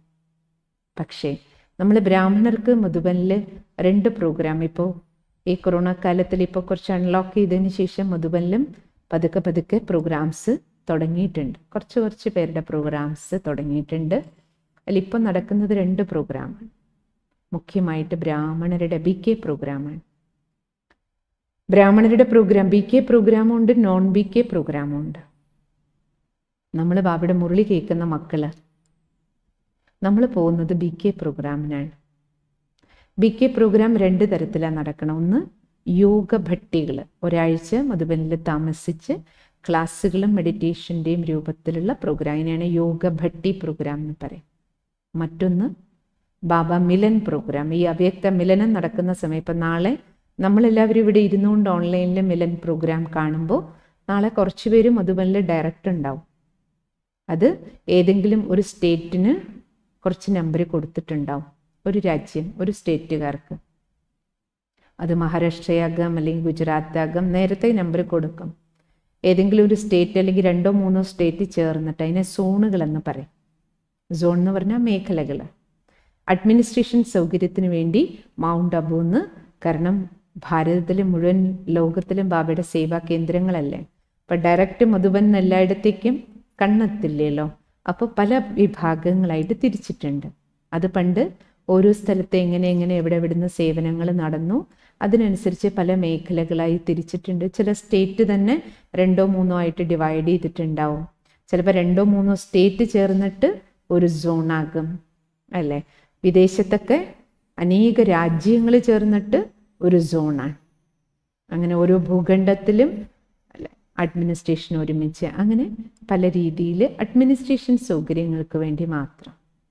പക്ഷേ നമ്മൾ ബ്രാഹ്മണർക്ക് മധുബനിൽ രണ്ട് പ്രോഗ്രാം ഇപ്പോൾ ഈ കൊറോണ കാലത്തിൽ ഇപ്പോൾ കുറച്ച് അൺലോക്ക് ചെയ്തതിന് ശേഷം മധുബനിലും പതുക്കെ പതുക്കെ പ്രോഗ്രാംസ് തുടങ്ങിയിട്ടുണ്ട് കുറച്ച് കുറച്ച് പേരുടെ പ്രോഗ്രാംസ് തുടങ്ങിയിട്ടുണ്ട് അതിലിപ്പോൾ നടക്കുന്നത് രണ്ട് പ്രോഗ്രാമാണ് മുഖ്യമായിട്ട് ബ്രാഹ്മണരുടെ ബി കെ പ്രോഗ്രാമാണ് ബ്രാഹ്മണരുടെ പ്രോഗ്രാം ബി കെ പ്രോഗ്രാമും ഉണ്ട് നോൺ ബി കെ പ്രോഗ്രാമും ഉണ്ട് നമ്മൾ ബാബയുടെ മുരളി കേൾക്കുന്ന മക്കള് നമ്മൾ പോകുന്നത് ബി കെ പ്രോഗ്രാമിനാണ് ബി കെ പ്രോഗ്രാം രണ്ട് തരത്തിലാണ് നടക്കണം ഒന്ന് യോഗ ഭട്ടികൾ ഒരാഴ്ച മധുബനിൽ താമസിച്ച് ക്ലാസ്സുകളും മെഡിറ്റേഷൻ്റെയും രൂപത്തിലുള്ള പ്രോഗ്രാം ഇതിനെയാണ് യോഗ ഭട്ടി പ്രോഗ്രാം എന്ന് പറയും മറ്റൊന്ന് ബാബ മിലൻ പ്രോഗ്രാം ഈ അവ്യക്ത മിലനം നടക്കുന്ന സമയം ഇപ്പം നാളെ നമ്മളെല്ലാവരും ഇവിടെ ഇരുന്നുകൊണ്ട് ഓൺലൈനിൽ മിലൻ പ്രോഗ്രാം കാണുമ്പോൾ നാളെ കുറച്ച് പേര് മധുബനിൽ ഡയറക്റ്റ് ഉണ്ടാവും അത് ഏതെങ്കിലും ഒരു സ്റ്റേറ്റിന് കുറച്ച് നമ്പർ കൊടുത്തിട്ടുണ്ടാവും ഒരു രാജ്യം ഒരു സ്റ്റേറ്റുകാർക്ക് അത് മഹാരാഷ്ട്രയാകാം അല്ലെങ്കിൽ ഗുജറാത്ത് ആകാം നേരത്തെ നമ്പർ കൊടുക്കും ഏതെങ്കിലും ഒരു സ്റ്റേറ്റ് അല്ലെങ്കിൽ രണ്ടോ മൂന്നോ സ്റ്റേറ്റ് ചേർന്നിട്ട് അതിനെ സോണുകൾ എന്ന് പറയും സോൺ എന്ന് പറഞ്ഞാൽ മേഖലകൾ അഡ്മിനിസ്ട്രേഷൻ സൗകര്യത്തിന് വേണ്ടി മൗണ്ട് അബൂന്ന് കാരണം ഭാരതത്തിലെ മുഴുവൻ ലോകത്തിലും ബാബയുടെ സേവാ കേന്ദ്രങ്ങളല്ലേ അപ്പം ഡയറക്റ്റ് മധുബൻ എല്ലായിടത്തേക്കും കണ്ണെത്തില്ലല്ലോ അപ്പോൾ പല വിഭാഗങ്ങളായിട്ട് തിരിച്ചിട്ടുണ്ട് അത് പണ്ട് ഓരോ സ്ഥലത്തെ എങ്ങനെ എങ്ങനെ എവിടെ എവിടുന്ന് സേവനങ്ങൾ നടന്നു അതിനനുസരിച്ച് പല മേഖലകളായി തിരിച്ചിട്ടുണ്ട് ചില സ്റ്റേറ്റ് തന്നെ രണ്ടോ മൂന്നോ ആയിട്ട് ഡിവൈഡ് ചെയ്തിട്ടുണ്ടാവും ചിലപ്പോൾ രണ്ടോ മൂന്നോ സ്റ്റേറ്റ് ചേർന്നിട്ട് ഒരു സോണാകും അല്ലേ വിദേശത്തൊക്കെ അനേക രാജ്യങ്ങൾ ചേർന്നിട്ട് ഒരു സോണാണ് അങ്ങനെ ഓരോ ഭൂഖണ്ഡത്തിലും അഡ്മിനിസ്ട്രേഷൻ ഒരുമിച്ച് അങ്ങനെ പല രീതിയിൽ അഡ്മിനിസ്ട്രേഷൻ സൗകര്യങ്ങൾക്ക് വേണ്ടി മാത്രം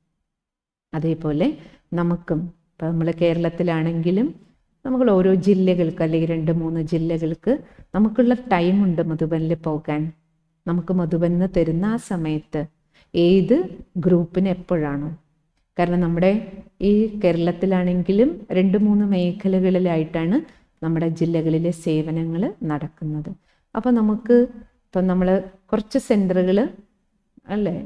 അതേപോലെ നമുക്കും ഇപ്പം നമ്മൾ കേരളത്തിലാണെങ്കിലും നമ്മൾ ഓരോ ജില്ലകൾക്ക് അല്ലെങ്കിൽ രണ്ട് മൂന്ന് ജില്ലകൾക്ക് നമുക്കുള്ള ടൈമുണ്ട് മധുബനിൽ പോകാൻ നമുക്ക് മധുബനിന്ന് തരുന്ന ആ സമയത്ത് ഏത് ഗ്രൂപ്പിന് എപ്പോഴാണോ കാരണം നമ്മുടെ ഈ കേരളത്തിലാണെങ്കിലും രണ്ട് മൂന്ന് മേഖലകളിലായിട്ടാണ് നമ്മുടെ ജില്ലകളിലെ സേവനങ്ങൾ നടക്കുന്നത് അപ്പോൾ നമുക്ക് ഇപ്പം നമ്മൾ കുറച്ച് സെൻറ്ററുകൾ അല്ലേ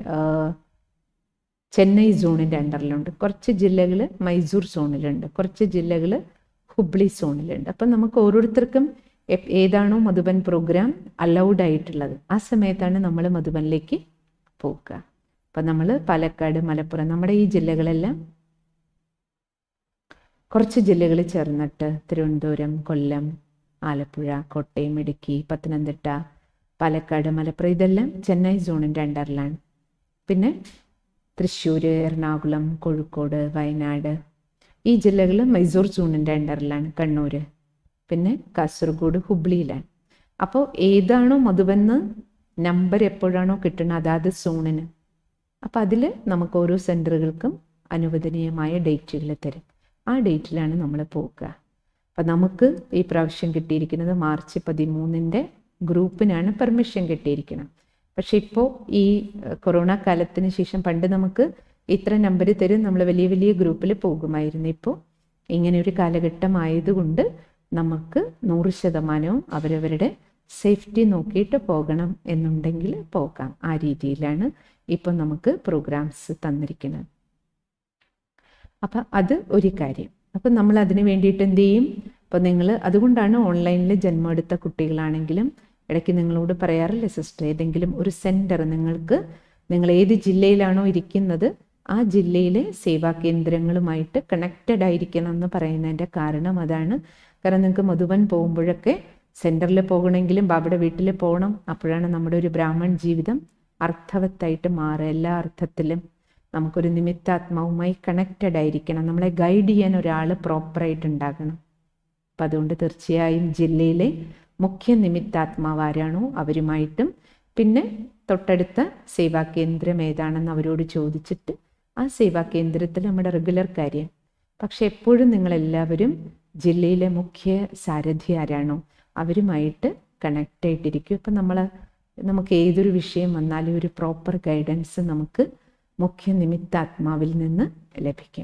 ചെന്നൈ സോണിൻ്റെ അണ്ടറിലുണ്ട് കുറച്ച് ജില്ലകൾ മൈസൂർ സോണിലുണ്ട് കുറച്ച് ജില്ലകൾ ഹുബ്ലി സോണിലുണ്ട് അപ്പം നമുക്ക് ഓരോരുത്തർക്കും ഏതാണോ മധുബൻ പ്രോഗ്രാം അലൗഡ് ആയിട്ടുള്ളത് ആ സമയത്താണ് നമ്മൾ മധുബനിലേക്ക് പോകുക അപ്പം നമ്മൾ പാലക്കാട് മലപ്പുറം നമ്മുടെ ഈ ജില്ലകളെല്ലാം കുറച്ച് ജില്ലകൾ ചേർന്നിട്ട് തിരുവനന്തപുരം കൊല്ലം ആലപ്പുഴ കോട്ടയം ഇടുക്കി പത്തനംതിട്ട പാലക്കാട് മലപ്പുറം ഇതെല്ലാം ചെന്നൈ സോണിൻ്റെ അണ്ടറിലാണ് പിന്നെ തൃശ്ശൂർ എറണാകുളം കോഴിക്കോട് വയനാട് ഈ ജില്ലകൾ മൈസൂർ സോണിൻ്റെ അണ്ടറിലാണ് കണ്ണൂർ പിന്നെ കാസർഗോഡ് ഹുബ്ലിയിലാണ് അപ്പോൾ ഏതാണോ മധുബന്ന് നമ്പർ എപ്പോഴാണോ കിട്ടുന്നത് അതാത് സോണിന് അപ്പോൾ അതിൽ നമുക്ക് ഓരോ സെൻറ്ററുകൾക്കും അനുവദനീയമായ ഡേറ്റുകൾ തരും ആ ഡേറ്റിലാണ് നമ്മൾ പോകുക അപ്പം നമുക്ക് ഈ പ്രാവശ്യം കിട്ടിയിരിക്കുന്നത് മാർച്ച് പതിമൂന്നിൻ്റെ ഗ്രൂപ്പിനാണ് പെർമിഷൻ കിട്ടിയിരിക്കണം പക്ഷെ ഇപ്പോൾ ഈ ഏഹ്, കൊറോണ കാലത്തിന് ശേഷം പണ്ട് നമുക്ക് ഇത്ര നമ്പർ തരും നമ്മൾ വലിയ വലിയ ഗ്രൂപ്പിൽ പോകുമായിരുന്നു ഇപ്പോൾ ഇങ്ങനെ ഒരു കാലഘട്ടം ആയതുകൊണ്ട് നമുക്ക് നൂറ് ശതമാനവും അവരവരുടെ സേഫ്റ്റി നോക്കിയിട്ട് പോകണം എന്നുണ്ടെങ്കിൽ പോകാം ആ രീതിയിലാണ് ഇപ്പം നമുക്ക് പ്രോഗ്രാംസ് തന്നിരിക്കുന്നത് അപ്പം അത് ഒരു കാര്യം അപ്പം നമ്മൾ അതിന് വേണ്ടിയിട്ട് എന്ത് ചെയ്യും അപ്പോൾ നിങ്ങൾ അതുകൊണ്ടാണ് ഓൺലൈനിൽ ജന്മം എടുത്ത കുട്ടികളാണെങ്കിലും ഇടയ്ക്ക് നിങ്ങളോട് പറയാറില്ലേ സിസ്റ്റർ ഏതെങ്കിലും ഒരു സെൻറ്റർ നിങ്ങൾക്ക് നിങ്ങൾ ഏത് ജില്ലയിലാണോ ഇരിക്കുന്നത് ആ ജില്ലയിലെ സേവാ കേന്ദ്രങ്ങളുമായിട്ട് കണക്റ്റഡ് ആയിരിക്കണം എന്ന് പറയുന്നതിൻ്റെ കാരണം അതാണ് കാരണം നിങ്ങൾക്ക് മധുബൻ പോകുമ്പോഴൊക്കെ സെൻറ്ററിൽ പോകണമെങ്കിലും ബാബയുടെ വീട്ടിൽ പോകണം അപ്പോഴാണ് നമ്മുടെ ഒരു ബ്രാഹ്മൺ ജീവിതം അർത്ഥവത്തായിട്ട് മാറുക എല്ലാ അർത്ഥത്തിലും നമുക്കൊരു നിമിത്താത്മാവുമായി കണക്റ്റഡ് ആയിരിക്കണം നമ്മളെ ഗൈഡ് ചെയ്യാൻ ഒരാൾ പ്രോപ്പറായിട്ട് ഉണ്ടാകണം അപ്പം അതുകൊണ്ട് തീർച്ചയായും ജില്ലയിലെ മുഖ്യ നിമിത്താത്മാവ് ആരാണോ അവരുമായിട്ടും പിന്നെ തൊട്ടടുത്ത സേവാ കേന്ദ്രം ഏതാണെന്ന് അവരോട് ചോദിച്ചിട്ട് ആ സേവാ കേന്ദ്രത്തിൽ നമ്മുടെ റെഗുലർ കാര്യം പക്ഷെ എപ്പോഴും നിങ്ങളെല്ലാവരും ജില്ലയിലെ മുഖ്യ സാരഥി ആരാണോ അവരുമായിട്ട് കണക്റ്റ് ആയിട്ടിരിക്കും ഇപ്പം നമ്മൾ നമുക്ക് ഏതൊരു വിഷയം വന്നാലും ഒരു പ്രോപ്പർ ഗൈഡൻസ് നമുക്ക് മുഖ്യ നിമിത്താത്മാവിൽ നിന്ന് ലഭിക്കും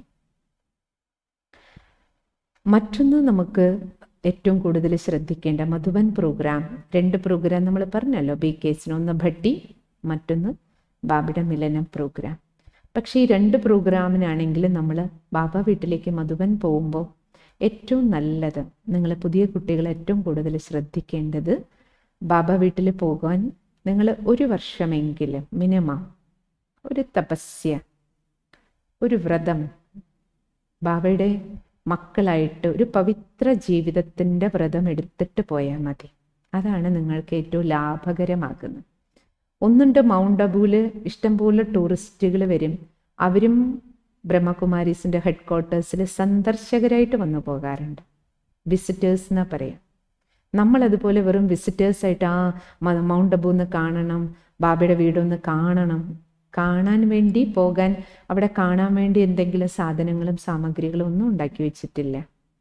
മറ്റൊന്ന് നമുക്ക് ഏറ്റവും കൂടുതൽ ശ്രദ്ധിക്കേണ്ട മധുബൻ പ്രോഗ്രാം രണ്ട് പ്രോഗ്രാം നമ്മൾ പറഞ്ഞല്ലോ ബി കേസിന് ഒന്ന് ഭട്ടി മറ്റൊന്ന് ബാബയുടെ മിലനം പ്രോഗ്രാം പക്ഷേ ഈ രണ്ട് പ്രോഗ്രാമിനാണെങ്കിലും നമ്മൾ ബാബ വീട്ടിലേക്ക് മധുബൻ പോകുമ്പോൾ ഏറ്റവും നല്ലത് നിങ്ങൾ പുതിയ കുട്ടികൾ ഏറ്റവും കൂടുതൽ ശ്രദ്ധിക്കേണ്ടത് ബാബ വീട്ടിൽ പോകാൻ നിങ്ങൾ ഒരു വർഷമെങ്കിലും മിനിമം ഒരു തപസ്യ ഒരു വ്രതം ബാബയുടെ മക്കളായിട്ട് ഒരു പവിത്ര ജീവിതത്തിൻ്റെ വ്രതം എടുത്തിട്ട് പോയാൽ മതി അതാണ് നിങ്ങൾക്ക് ഏറ്റവും ലാഭകരമാകുന്നത് ഒന്നുണ്ട് മൗണ്ട് അബൂല് ഇഷ്ടംപോലെ ടൂറിസ്റ്റുകൾ വരും അവരും ബ്രഹ്മകുമാരീസിൻ്റെ ഹെഡ് ക്വാർട്ടേഴ്സിൽ സന്ദർശകരായിട്ട് വന്നു പോകാറുണ്ട് വിസിറ്റേഴ്സ് എന്നാ പറയാം നമ്മളതുപോലെ വെറും വിസിറ്റേഴ്സായിട്ട് ആ മ- മൗണ്ട് അബൂ ഒന്ന് കാണണം ബാബയുടെ വീടൊന്ന് കാണണം കാണാൻ വേണ്ടി പോകാൻ അവിടെ കാണാൻ വേണ്ടി എന്തെങ്കിലും സാധനങ്ങളും സാമഗ്രികളും ഒന്നും ഉണ്ടാക്കി വെച്ചിട്ടില്ല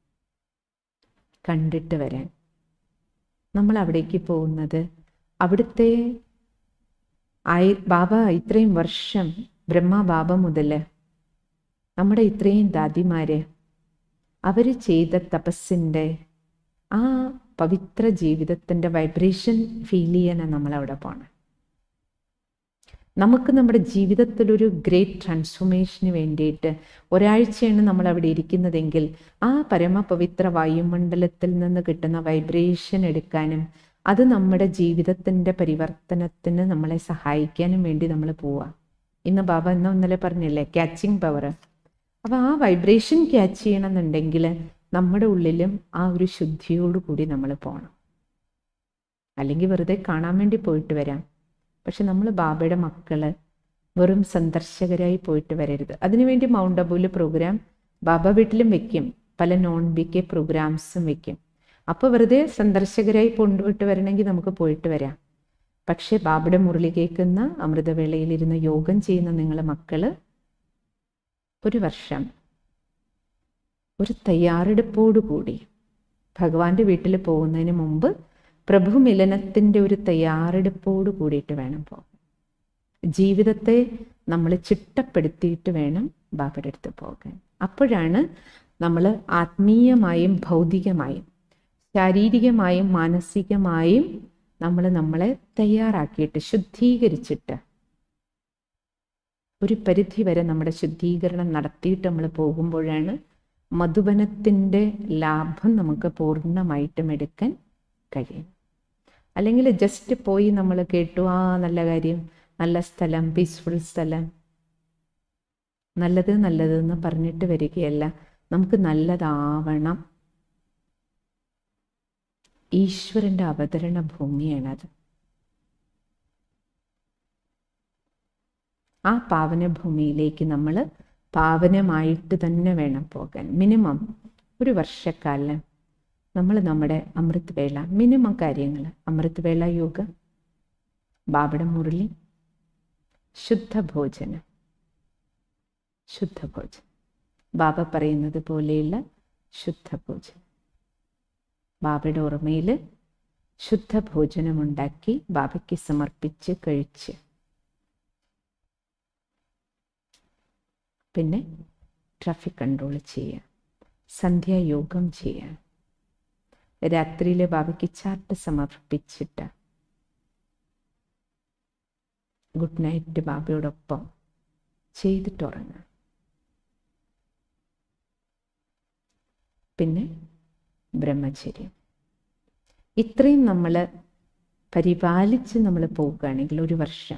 കണ്ടിട്ട് വരാൻ നമ്മൾ അവിടേക്ക് പോകുന്നത് അവിടുത്തെ ആയി ബാബ ഇത്രയും വർഷം ബ്രഹ്മ ബാബ മുതൽ നമ്മുടെ ഇത്രയും ദാദിമാര് അവർ ചെയ്ത തപസ്സിൻ്റെ ആ പവിത്ര ജീവിതത്തിൻ്റെ വൈബ്രേഷൻ ഫീൽ ചെയ്യാനാണ് നമ്മളവിടെ പോണത് നമുക്ക് നമ്മുടെ ജീവിതത്തിലൊരു ഗ്രേറ്റ് ട്രാൻസ്ഫോർമേഷന് വേണ്ടിയിട്ട് ഒരാഴ്ചയാണ് നമ്മൾ അവിടെ ഇരിക്കുന്നതെങ്കിൽ ആ പരമപവിത്ര വായുമണ്ഡലത്തിൽ നിന്ന് കിട്ടുന്ന വൈബ്രേഷൻ എടുക്കാനും അത് നമ്മുടെ ജീവിതത്തിൻ്റെ പരിവർത്തനത്തിന് നമ്മളെ സഹായിക്കാനും വേണ്ടി നമ്മൾ പോവാം ഇന്ന് ബാബ എന്നാ ഇന്നലെ പറഞ്ഞില്ലേ ക്യാച്ചിങ് പവർ അപ്പോൾ ആ വൈബ്രേഷൻ ക്യാച്ച് ചെയ്യണമെന്നുണ്ടെങ്കിൽ നമ്മുടെ ഉള്ളിലും ആ ഒരു ശുദ്ധിയോട് കൂടി നമ്മൾ പോകണം അല്ലെങ്കിൽ വെറുതെ കാണാൻ വേണ്ടി പോയിട്ട് വരാം പക്ഷെ നമ്മൾ ബാബയുടെ മക്കള് വെറും സന്ദർശകരായി പോയിട്ട് വരരുത് അതിനുവേണ്ടി മൗണ്ട് അബൂല് പ്രോഗ്രാം ബാബ വീട്ടിലും വെക്കും പല നോൺ ബി കെ പ്രോഗ്രാംസും വെക്കും അപ്പോൾ വെറുതെ സന്ദർശകരായി കൊണ്ടുപോയിട്ട് വരണമെങ്കിൽ നമുക്ക് പോയിട്ട് വരാം പക്ഷേ ബാബയുടെ മുരളി കേൾക്കുന്ന അമൃതവേളയിലിരുന്ന് യോഗം ചെയ്യുന്ന നിങ്ങളെ മക്കള് ഒരു വർഷം ഒരു തയ്യാറെടുപ്പോടുകൂടി ഭഗവാന്റെ വീട്ടിൽ പോകുന്നതിന് മുമ്പ് പ്രഭു മിലനത്തിൻ്റെ ഒരു തയ്യാറെടുപ്പോട് കൂടിയിട്ട് വേണം പോകാൻ ജീവിതത്തെ നമ്മൾ ചിട്ടപ്പെടുത്തിയിട്ട് വേണം ബാബയുടെ അടുത്ത് പോകാൻ അപ്പോഴാണ് നമ്മൾ ആത്മീയമായും ഭൗതികമായും ശാരീരികമായും മാനസികമായും നമ്മൾ നമ്മളെ തയ്യാറാക്കിയിട്ട് ശുദ്ധീകരിച്ചിട്ട് ഒരു പരിധി വരെ നമ്മുടെ ശുദ്ധീകരണം നടത്തിയിട്ട് നമ്മൾ പോകുമ്പോഴാണ് മധുബനത്തിൻ്റെ ലാഭം നമുക്ക് പൂർണ്ണമായിട്ടും എടുക്കാൻ കഴിയും അല്ലെങ്കിൽ ജസ്റ്റ് പോയി നമ്മൾ കേട്ടു ആ നല്ല കാര്യം നല്ല സ്ഥലം പീസ്ഫുൾ സ്ഥലം നല്ലത് നല്ലത് എന്ന് പറഞ്ഞിട്ട് വരികയല്ല നമുക്ക് നല്ലതാവണം ഈശ്വരന്റെ അവതരണ ഭൂമിയാണത് ആ പാവനഭൂമിയിലേക്ക് നമ്മൾ പാവനമായിട്ട് തന്നെ വേണം പോകാൻ മിനിമം ഒരു വർഷക്കാലം നമ്മൾ നമ്മുടെ അമൃത് വേള മിനിമം കാര്യങ്ങൾ അമൃത് വേള യോഗ ബാബയുടെ മുരളി ശുദ്ധഭോജനം ശുദ്ധഭോജനം ബാബ പറയുന്നത് പോലെയുള്ള ശുദ്ധഭോജനം ബാബയുടെ ഓർമ്മയിൽ ശുദ്ധ ഭോജനമുണ്ടാക്കി ബാബയ്ക്ക് സമർപ്പിച്ച് കഴിച്ച് പിന്നെ ട്രാഫിക് കൺട്രോൾ ചെയ്യുക സന്ധ്യായോഗം ചെയ്യുക രാത്രിയിൽ ബാബയ്ക്ക് ചാർട്ട് സമർപ്പിച്ചിട്ട് ഗുഡ് നൈറ്റ് ബാബയോടൊപ്പം ചെയ്തിട്ട് ഉറങ്ങുക പിന്നെ ബ്രഹ്മചര്യം ഇത്രയും നമ്മൾ പരിപാലിച്ച് നമ്മൾ പോവുകയാണെങ്കിൽ ഒരു വർഷം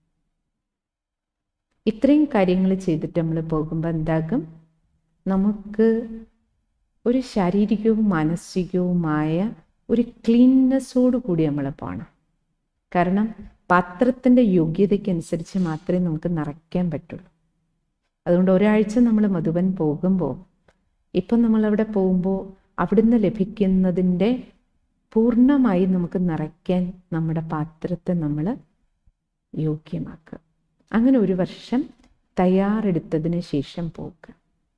ഇത്രയും കാര്യങ്ങൾ ചെയ്തിട്ട് നമ്മൾ പോകുമ്പോൾ എന്താകും നമുക്ക് ഒരു ശാരീരികവും മാനസികവുമായ ഒരു ക്ലീൻനെസ്സോട് കൂടി നമ്മൾ പോകണം കാരണം പാത്രത്തിൻ്റെ യോഗ്യതയ്ക്കനുസരിച്ച് മാത്രമേ നമുക്ക് നിറയ്ക്കാൻ പറ്റുള്ളൂ അതുകൊണ്ട് ഒരാഴ്ച നമ്മൾ മധുബൻ പോകുമ്പോൾ ഇപ്പം നമ്മളവിടെ പോകുമ്പോൾ അവിടുന്ന് ലഭിക്കുന്നതിൻ്റെ പൂർണ്ണമായി നമുക്ക് നിറയ്ക്കാൻ നമ്മുടെ പാത്രത്തെ നമ്മൾ യോഗ്യമാക്കുക അങ്ങനെ ഒരു വർഷം തയ്യാറെടുത്തതിന് ശേഷം പോകുക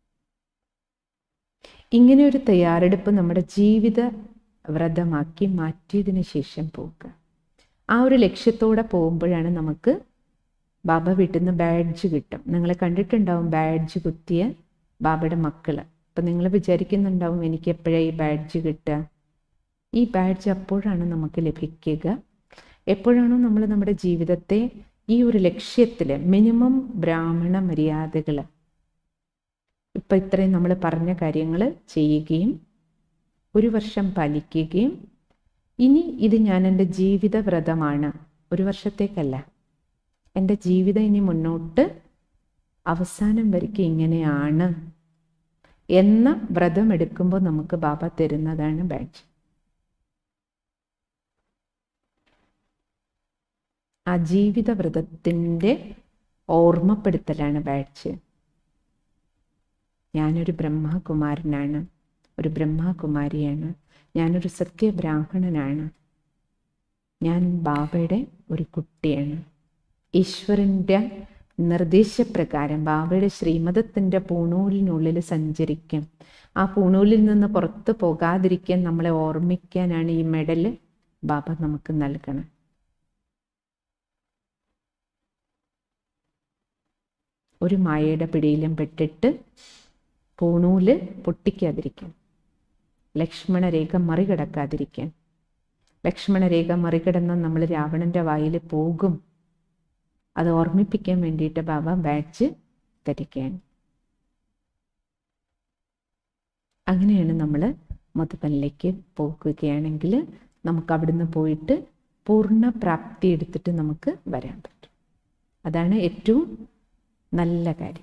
ഇങ്ങനെ ഒരു തയ്യാറെടുപ്പ് നമ്മുടെ ജീവിത വ്രതമാക്കി മാറ്റിയതിന് ശേഷം പോകുക ആ ഒരു ലക്ഷ്യത്തോടെ പോകുമ്പോഴാണ് നമുക്ക് ബാബ വീട്ടിൽ നിന്ന് ബാഡ്ജ് കിട്ടും നിങ്ങൾ കണ്ടിട്ടുണ്ടാവും ബാഡ്ജ് കുത്തിയ ബാബയുടെ മക്കൾ അപ്പം നിങ്ങൾ വിചാരിക്കുന്നുണ്ടാവും എനിക്ക് എപ്പോഴാണ് ഈ ബാഡ്ജ് കിട്ടുക ഈ ബാഡ്ജ് അപ്പോഴാണ് നമുക്ക് ലഭിക്കുക എപ്പോഴാണോ നമ്മൾ നമ്മുടെ ജീവിതത്തെ ഈ ഒരു ലക്ഷ്യത്തിൽ മിനിമം ബ്രാഹ്മണ മര്യാദകൾ ഇപ്പം ഇത്രയും നമ്മൾ പറഞ്ഞ കാര്യങ്ങൾ ചെയ്യുകയും ഒരു വർഷം പാലിക്കുകയും ഇനി ഇത് ഞാൻ എൻ്റെ ജീവിത വ്രതമാണ് ഒരു വർഷത്തേക്കല്ല എൻ്റെ ജീവിതം ഇനി മുന്നോട്ട് അവസാനം വരയ്ക്ക് ഇങ്ങനെയാണ് എന്ന വ്രതം എടുക്കുമ്പോൾ നമുക്ക് ബാബ തരുന്നതാണ് ബാഡ്ജ് ആ ജീവിത വ്രതത്തിൻ്റെ ഓർമ്മപ്പെടുത്തലാണ് ബാഡ്ജ് ഞാനൊരു ബ്രഹ്മകുമാരനാണ് ഒരു ബ്രഹ്മകുമാരിയാണ് ഞാനൊരു സത്യബ്രാഹ്മണനാണ് ഞാൻ ബാബയുടെ ഒരു കുട്ടിയാണ് ഈശ്വരൻ്റെ നിർദ്ദേശപ്രകാരം ബാബയുടെ ശ്രീമതത്തിൻ്റെ പൂണൂലിനുള്ളിൽ സഞ്ചരിക്കും ആ പൂണൂലിൽ നിന്ന് പുറത്തു പോകാതിരിക്കാൻ നമ്മളെ ഓർമ്മിക്കാനാണ് ഈ മെഡൽ ബാബ നമുക്ക് നൽകണം ഒരു മായയുടെ പിടിയിലും പെട്ടിട്ട് പൂണൂല് പൊട്ടിക്കാതിരിക്കാൻ ലക്ഷ്മണരേഖ മറികടക്കാതിരിക്കാൻ ലക്ഷ്മണരേഖ മറികടന്ന് നമ്മൾ രാവണൻ്റെ വായിൽ പോകും അത് ഓർമ്മിപ്പിക്കാൻ വേണ്ടിയിട്ട് ബാബ ബാഡ്ജ് ധരിക്കാൻ അങ്ങനെയാണ് നമ്മൾ മധുബനിലേക്ക് പോകുകയാണെങ്കിൽ നമുക്ക് അവിടുന്ന് പോയിട്ട് പൂർണ്ണ പ്രാപ്തി എടുത്തിട്ട് നമുക്ക് വരാൻ പറ്റും അതാണ് ഏറ്റവും നല്ല കാര്യം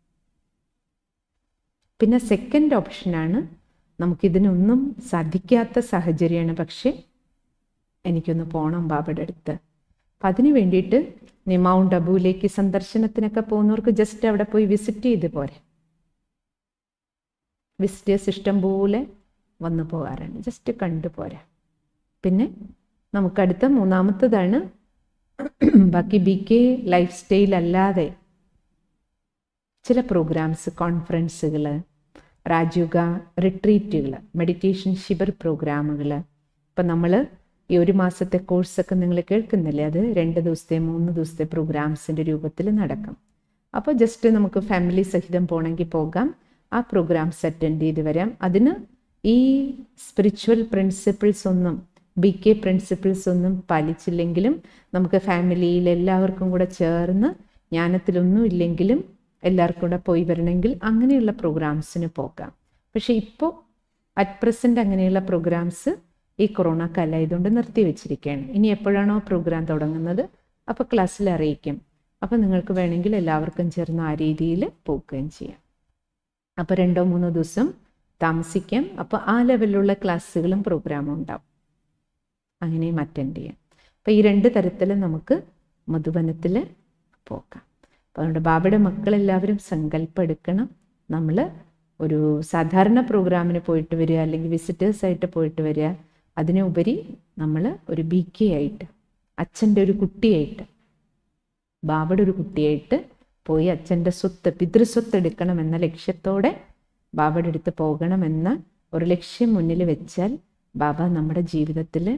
പിന്നെ സെക്കൻഡ് ഓപ്ഷനാണ് നമുക്കിതിനൊന്നും സാധിക്കാത്ത സാഹചര്യമാണ് പക്ഷേ എനിക്കൊന്ന് പോകണം ബാബയുടെ അടുത്ത് അപ്പം അതിന് വേണ്ടിയിട്ട് നീ മൗണ്ട് അബുവിലേക്ക് സന്ദർശനത്തിനൊക്കെ പോകുന്നവർക്ക് ജസ്റ്റ് അവിടെ പോയി വിസിറ്റ് ചെയ്ത് പോരെ വിസിറ്റേഴ്സ് ഇഷ്ടം പോലെ വന്നു പോകാറുണ്ട് ജസ്റ്റ് കണ്ടു പോരാ പിന്നെ നമുക്കടുത്ത മൂന്നാമത്തതാണ് ബാക്കി ബി കെ ലൈഫ് സ്റ്റൈൽ അല്ലാതെ ചില പ്രോഗ്രാംസ് കോൺഫറൻസുകൾ രാജുക റിട്രീറ്റുകൾ മെഡിറ്റേഷൻ ശിബർ പ്രോഗ്രാമുകൾ ഇപ്പം നമ്മൾ ഈ ഒരു മാസത്തെ കോഴ്സൊക്കെ നിങ്ങൾ കേൾക്കുന്നില്ലേ അത് രണ്ട് ദിവസത്തെ മൂന്ന് ദിവസത്തെ പ്രോഗ്രാംസിൻ്റെ രൂപത്തിൽ നടക്കും അപ്പോൾ ജസ്റ്റ് നമുക്ക് ഫാമിലി സഹിതം പോകണമെങ്കിൽ പോകാം ആ പ്രോഗ്രാംസ് അറ്റൻഡ് ചെയ്ത് വരാം അതിന് ഈ സ്പിരിച്വൽ പ്രിൻസിപ്പിൾസ് ഒന്നും ബി കെ പ്രിൻസിപ്പിൾസ് ഒന്നും പാലിച്ചില്ലെങ്കിലും നമുക്ക് ഫാമിലിയിൽ എല്ലാവർക്കും കൂടെ ചേർന്ന് ജ്ഞാനത്തിലൊന്നും ഇല്ലെങ്കിലും എല്ലാവർക്കും കൂടെ പോയി വരണമെങ്കിൽ അങ്ങനെയുള്ള പ്രോഗ്രാംസിന് പോകാം പക്ഷേ ഇപ്പോൾ അറ്റ് പ്രസൻറ്റ് അങ്ങനെയുള്ള പ്രോഗ്രാംസ് ഈ കൊറോണ കാലമായതുകൊണ്ട് നിർത്തി വെച്ചിരിക്കുകയാണ് ഇനി എപ്പോഴാണോ പ്രോഗ്രാം തുടങ്ങുന്നത് അപ്പോൾ ക്ലാസ്സിൽ അറിയിക്കും അപ്പോൾ നിങ്ങൾക്ക് വേണമെങ്കിൽ എല്ലാവർക്കും ചേർന്ന് ആ രീതിയിൽ പോവുകയും ചെയ്യാം അപ്പോൾ രണ്ടോ മൂന്നോ ദിവസം താമസിക്കാം അപ്പോൾ ആ ലെവലിലുള്ള ക്ലാസ്സുകളും പ്രോഗ്രാമും ഉണ്ടാവും അങ്ങനെയും അറ്റൻഡ് ചെയ്യാം അപ്പോൾ ഈ രണ്ട് തരത്തിൽ നമുക്ക് മധുബനത്തിൽ പോകാം അപ്പോൾ അതുകൊണ്ട് ബാബയുടെ മക്കളെല്ലാവരും സങ്കല്പം എടുക്കണം നമ്മൾ ഒരു സാധാരണ പ്രോഗ്രാമിന് പോയിട്ട് വരിക അല്ലെങ്കിൽ വിസിറ്റേഴ്സായിട്ട് പോയിട്ട് വരിക അതിനുപരി നമ്മൾ ഒരു ബി കെ ആയിട്ട് അച്ഛൻ്റെ ഒരു കുട്ടിയായിട്ട് ബാബയുടെ ഒരു കുട്ടിയായിട്ട് പോയി അച്ഛൻ്റെ സ്വത്ത് പിതൃസ്വത്ത് എടുക്കണം എന്ന ലക്ഷ്യത്തോടെ ബാബയുടെ അടുത്ത് പോകണമെന്ന ഒരു ലക്ഷ്യം മുന്നിൽ വെച്ചാൽ ബാബ നമ്മുടെ ജീവിതത്തിൽ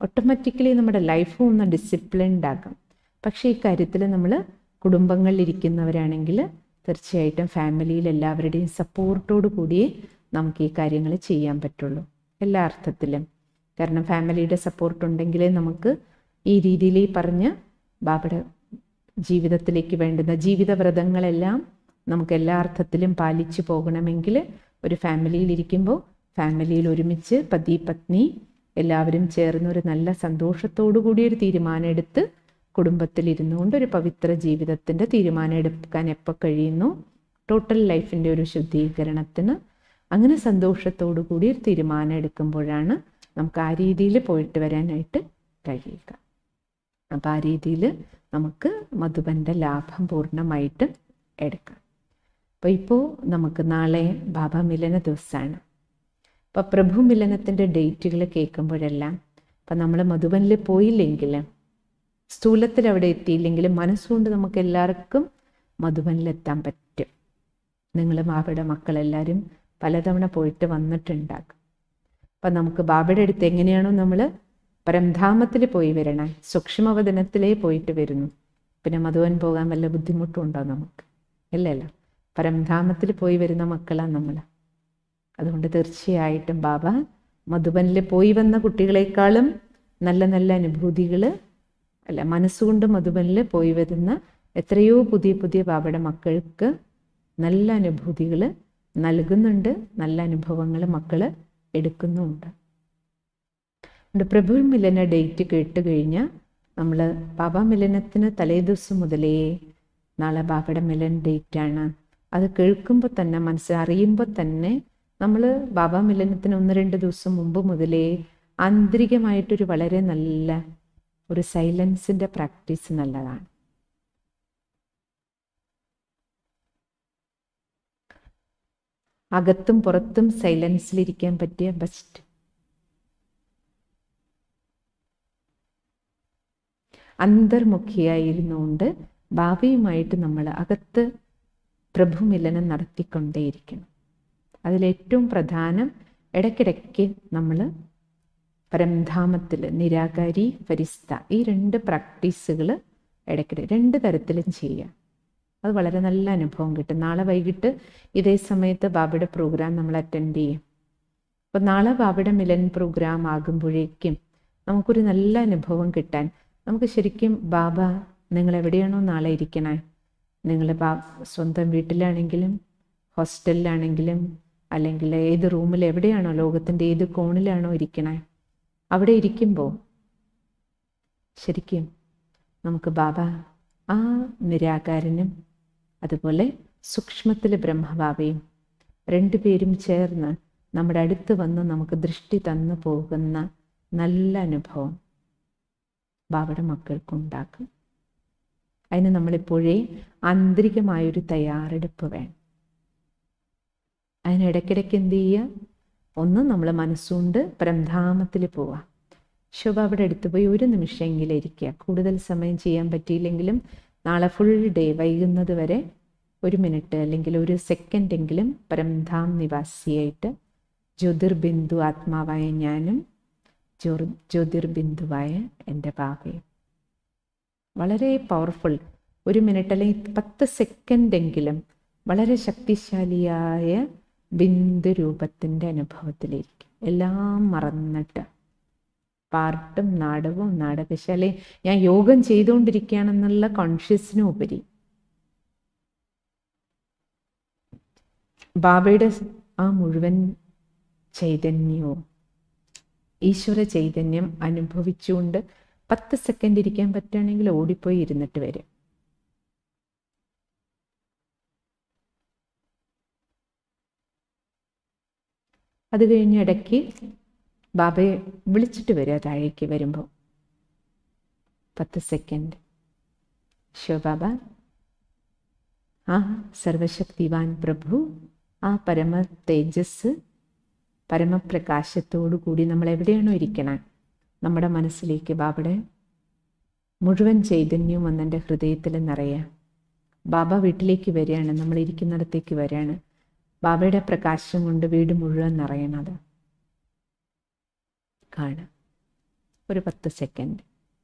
ഓട്ടോമാറ്റിക്കലി നമ്മുടെ ലൈഫും ഒന്ന് ഡിസിപ്ലിൻഡ് ആക്കാം പക്ഷേ ഈ കാര്യത്തിൽ നമ്മൾ കുടുംബങ്ങളിലിരിക്കുന്നവരാണെങ്കിൽ തീർച്ചയായിട്ടും ഫാമിലിയിൽ എല്ലാവരുടെയും സപ്പോർട്ടോട് കൂടിയേ നമുക്ക് ഈ കാര്യങ്ങൾ ചെയ്യാൻ പറ്റുള്ളൂ എല്ലാ അർത്ഥത്തിലും കാരണം ഫാമിലിയുടെ സപ്പോർട്ട് ഉണ്ടെങ്കിലേ നമുക്ക് ഈ രീതിയിൽ ഈ പറഞ്ഞ ബാബയുടെ ജീവിതത്തിലേക്ക് വേണ്ടുന്ന ജീവിതവ്രതങ്ങളെല്ലാം നമുക്ക് എല്ലാ അർത്ഥത്തിലും പാലിച്ചു പോകണമെങ്കിൽ ഒരു ഫാമിലിയിൽ ഇരിക്കുമ്പോൾ ഫാമിലിയിൽ ഒരുമിച്ച് പതി പത്നി എല്ലാവരും ചേർന്ന് ഒരു നല്ല സന്തോഷത്തോടു കൂടി ഒരു തീരുമാനം എടുത്ത് കുടുംബത്തിൽ ഇരുന്നുകൊണ്ട് ഒരു പവിത്ര ജീവിതത്തിൻ്റെ തീരുമാനം എടുക്കാൻ എപ്പോൾ കഴിയുന്നു ടോട്ടൽ ലൈഫിൻ്റെ ഒരു ശുദ്ധീകരണത്തിന് അങ്ങനെ സന്തോഷത്തോടു കൂടി ഒരു തീരുമാനം എടുക്കുമ്പോഴാണ് നമുക്ക് ആ രീതിയിൽ പോയിട്ട് വരാനായിട്ട് കഴിയുക അപ്പം ആ രീതിയിൽ നമുക്ക് മധുബൻ്റെ ലാഭം പൂർണ്ണമായിട്ട് എടുക്കാം അപ്പോൾ ഇപ്പോൾ നമുക്ക് നാളെ ബാബ മിലന ദിവസമാണ് അപ്പോൾ പ്രഭു മിലനത്തിൻ്റെ ഡേറ്റുകൾ കേൾക്കുമ്പോഴെല്ലാം ഇപ്പം നമ്മൾ മധുബനിൽ പോയില്ലെങ്കിൽ സ്ഥൂലത്തിൽ അവിടെ എത്തിയില്ലെങ്കിലും മനസ്സുകൊണ്ട് നമുക്ക് എല്ലാവർക്കും മധുബനിലെത്താൻ പറ്റും നിങ്ങൾ ബാബയുടെ മക്കളെല്ലാവരും പലതവണ പോയിട്ട് വന്നിട്ടുണ്ടാകും അപ്പം നമുക്ക് ബാബയുടെ അടുത്ത് എങ്ങനെയാണോ നമ്മൾ പരംധാമത്തിൽ പോയി വരണേ സൂക്ഷ്മവദനത്തിലേ പോയിട്ട് വരുന്നു പിന്നെ മധുവൻ പോകാൻ വല്ല ബുദ്ധിമുട്ടുണ്ടോ നമുക്ക് ഇല്ലല്ലോ പരംധാമത്തിൽ പോയി വരുന്ന മക്കളാണ് നമ്മൾ അതുകൊണ്ട് തീർച്ചയായിട്ടും ബാബ മധുബനിൽ പോയി വന്ന കുട്ടികളെക്കാളും നല്ല നല്ല അനുഭൂതികൾ അല്ല മനസ്സുകൊണ്ട് മധുബനിൽ പോയി വരുന്ന എത്രയോ പുതിയ പുതിയ ബാബയുടെ മക്കൾക്ക് നല്ല അനുഭൂതികൾ നൽകുന്നുണ്ട് നല്ല അനുഭവങ്ങൾ മക്കൾ എടുക്കുന്നുമുണ്ട് അതുകൊണ്ട് പ്രഭു മിലന ഡേറ്റ് കേട്ട് കഴിഞ്ഞാൽ നമ്മൾ ബാബ മിലനത്തിന് തലേദിവസം മുതലേ നാളെ ബാബയുടെ മിലൻ ഡേറ്റാണ് അത് കേൾക്കുമ്പോൾ തന്നെ മനസ്സറിയുമ്പോൾ തന്നെ നമ്മൾ ബാബ മിലനത്തിന് ഒന്ന് രണ്ട് ദിവസം മുമ്പ് മുതലേ ആന്തരികമായിട്ടൊരു വളരെ നല്ല ഒരു സൈലൻസിൻ്റെ പ്രാക്ടീസ് നല്ലതാണ് അകത്തും പുറത്തും സൈലൻസിലിരിക്കാൻ പറ്റിയ ബെസ്റ്റ് അന്തർമുഖിയായിരുന്നുകൊണ്ട് ഭാവിയുമായിട്ട് നമ്മൾ അകത്ത് പ്രഭുമിലനം നടത്തിക്കൊണ്ടേയിരിക്കണം അതിലേറ്റവും പ്രധാനം ഇടയ്ക്കിടയ്ക്ക് നമ്മൾ പരംധാമത്തിൽ നിരാകാരി ഫരിസ്ത ഈ രണ്ട് പ്രാക്ടീസുകൾ ഇടയ്ക്കിടെ രണ്ട് തരത്തിലും ചെയ്യാം അത് വളരെ നല്ല അനുഭവം കിട്ടും നാളെ വൈകിട്ട് ഇതേ സമയത്ത് ബാബയുടെ പ്രോഗ്രാം നമ്മൾ അറ്റൻഡ് ചെയ്യും അപ്പോൾ നാളെ ബാബയുടെ മിലൻ പ്രോഗ്രാം ആകുമ്പോഴേക്കും നമുക്കൊരു നല്ല അനുഭവം കിട്ടാൻ നമുക്ക് ശരിക്കും ബാബ നിങ്ങൾ എവിടെയാണോ നാളെ ഇരിക്കണേ നിങ്ങൾ ബാ സ്വന്തം വീട്ടിലാണെങ്കിലും ഹോസ്റ്റലിലാണെങ്കിലും അല്ലെങ്കിൽ ഏത് റൂമിൽ എവിടെയാണോ ലോകത്തിൻ്റെ ഏത് കോണിലാണോ ഇരിക്കണേ അവിടെ ഇരിക്കുമ്പോൾ ശരിക്കും നമുക്ക് ബാബ ആ നിരാകാരനും അതുപോലെ സൂക്ഷ്മത്തിൽ ബ്രഹ്മബാബയും രണ്ടുപേരും ചേർന്ന് നമ്മുടെ അടുത്ത് വന്ന് നമുക്ക് ദൃഷ്ടി തന്നു പോകുന്ന നല്ല അനുഭവം ബാബയുടെ മക്കൾക്കുണ്ടാക്കും അതിന് നമ്മളിപ്പോഴേ ആന്തരികമായൊരു തയ്യാറെടുപ്പ് വേണം അതിനിടയ്ക്കിടയ്ക്ക് എന്ത് ചെയ്യുക ഒന്ന് നമ്മൾ മനസ്സുകൊണ്ട് പരംധാമത്തിൽ പോവാം ശോഭ അവിടെ അടുത്ത് പോയി ഒരു നിമിഷമെങ്കിലും ഇരിക്കുക കൂടുതൽ സമയം ചെയ്യാൻ പറ്റിയില്ലെങ്കിലും നാളെ ഫുൾ ഡേ വൈകുന്നത് വരെ ഒരു മിനിറ്റ് അല്ലെങ്കിൽ ഒരു സെക്കൻഡെങ്കിലും പരംധാം നിവാസിയായിട്ട് ജ്യോതിർബിന്ദു ആത്മാവായ ഞാനും ജ്യോർ ജ്യോതിർബിന്ദുവായ എൻ്റെ ബാബയും വളരെ പവർഫുൾ ഒരു മിനിറ്റ് അല്ലെങ്കിൽ പത്ത് സെക്കൻഡെങ്കിലും വളരെ ശക്തിശാലിയായ ബിന്ദു രൂപത്തിൻ്റെ അനുഭവത്തിലിരിക്കും എല്ലാം മറന്നിട്ട് പാർട്ടും നാടകവും നാടകശാലയും ഞാൻ യോഗം ചെയ്തുകൊണ്ടിരിക്കുകയാണെന്നുള്ള കോൺഷ്യസിനും ഉപരി ബാബയുടെ ആ മുഴുവൻ ചൈതന്യവും ഈശ്വര ചൈതന്യം അനുഭവിച്ചുകൊണ്ട് പത്ത് സെക്കൻഡ് ഇരിക്കാൻ പറ്റുകയാണെങ്കിൽ ഓടിപ്പോയി ഇരുന്നിട്ട് വരും അത് കഴിഞ്ഞ് ഇടയ്ക്ക് ബാബയെ വിളിച്ചിട്ട് വരിക താഴേക്ക് വരുമ്പോൾ പത്ത് സെക്കൻഡ് ശിവബാബ ആ സർവശക്തിവാൻ പ്രഭു ആ പരമ തേജസ് പരമപ്രകാശത്തോടു കൂടി നമ്മൾ എവിടെയാണോ ഇരിക്കണേ നമ്മുടെ മനസ്സിലേക്ക് ബാബയുടെ മുഴുവൻ ചൈതന്യവും വന്നെൻ്റെ ഹൃദയത്തിൽ നിറയാം ബാബ വീട്ടിലേക്ക് വരികയാണ് നമ്മൾ ഇരിക്കുന്നിടത്തേക്ക് വരികയാണ് ബാബയുടെ പ്രകാശം കൊണ്ട് വീട് മുഴുവൻ നിറയണത് കാണാം ഒരു പത്ത് സെക്കൻഡ്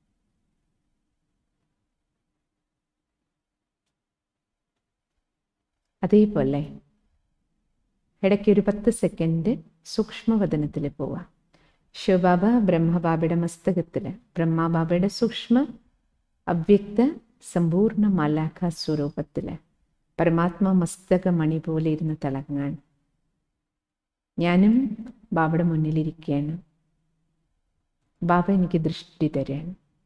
അതേപോലെ ഇടയ്ക്ക് ഒരു പത്ത് സെക്കൻഡ് സൂക്ഷ്മവദനത്തിൽ പോവാം ശിവബാബ ബ്രഹ്മബാബയുടെ മസ്തകത്തിൽ ബ്രഹ്മബാബയുടെ സൂക്ഷ്മ അവ്യക്ത സമ്പൂർണ്ണ മലാഖ സ്വരൂപത്തിൽ പരമാത്മ മസ്തക മണി പോലെ ഇരുന്ന് തിളങ്ങാൻ ഞാനും ബാബയുടെ മുന്നിലിരിക്കുകയാണ് ബാബ എനിക്ക് ദൃഷ്ടി തരാൻ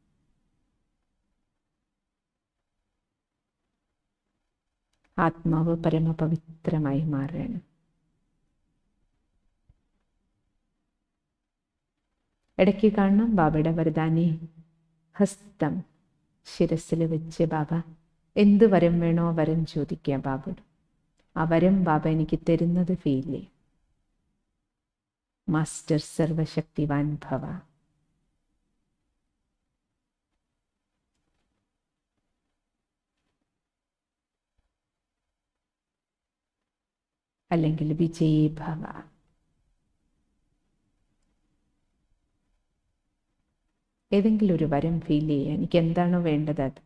ആത്മാവ് പരമപവിത്രമായി മാറുകയാണ് ഇടയ്ക്ക് കാണണം ബാബയുടെ വരദാനി ഹസ്തം ശിരസിൽ വെച്ച് ബാബ എന്ത് വരം വേണോ വരം ചോദിക്കുക ബാബയോട് ആ വരം ബാബ എനിക്ക് തരുന്നത് ഫീൽ ചെയ്യും മാസ്റ്റർ സർവശക്തിവാൻ ഭവ അല്ലെങ്കിൽ വിജയീ ഭവ ഏതെങ്കിലും ഒരു വരം ഫീൽ ചെയ്യുക എനിക്ക് എന്താണോ വേണ്ടത് അത്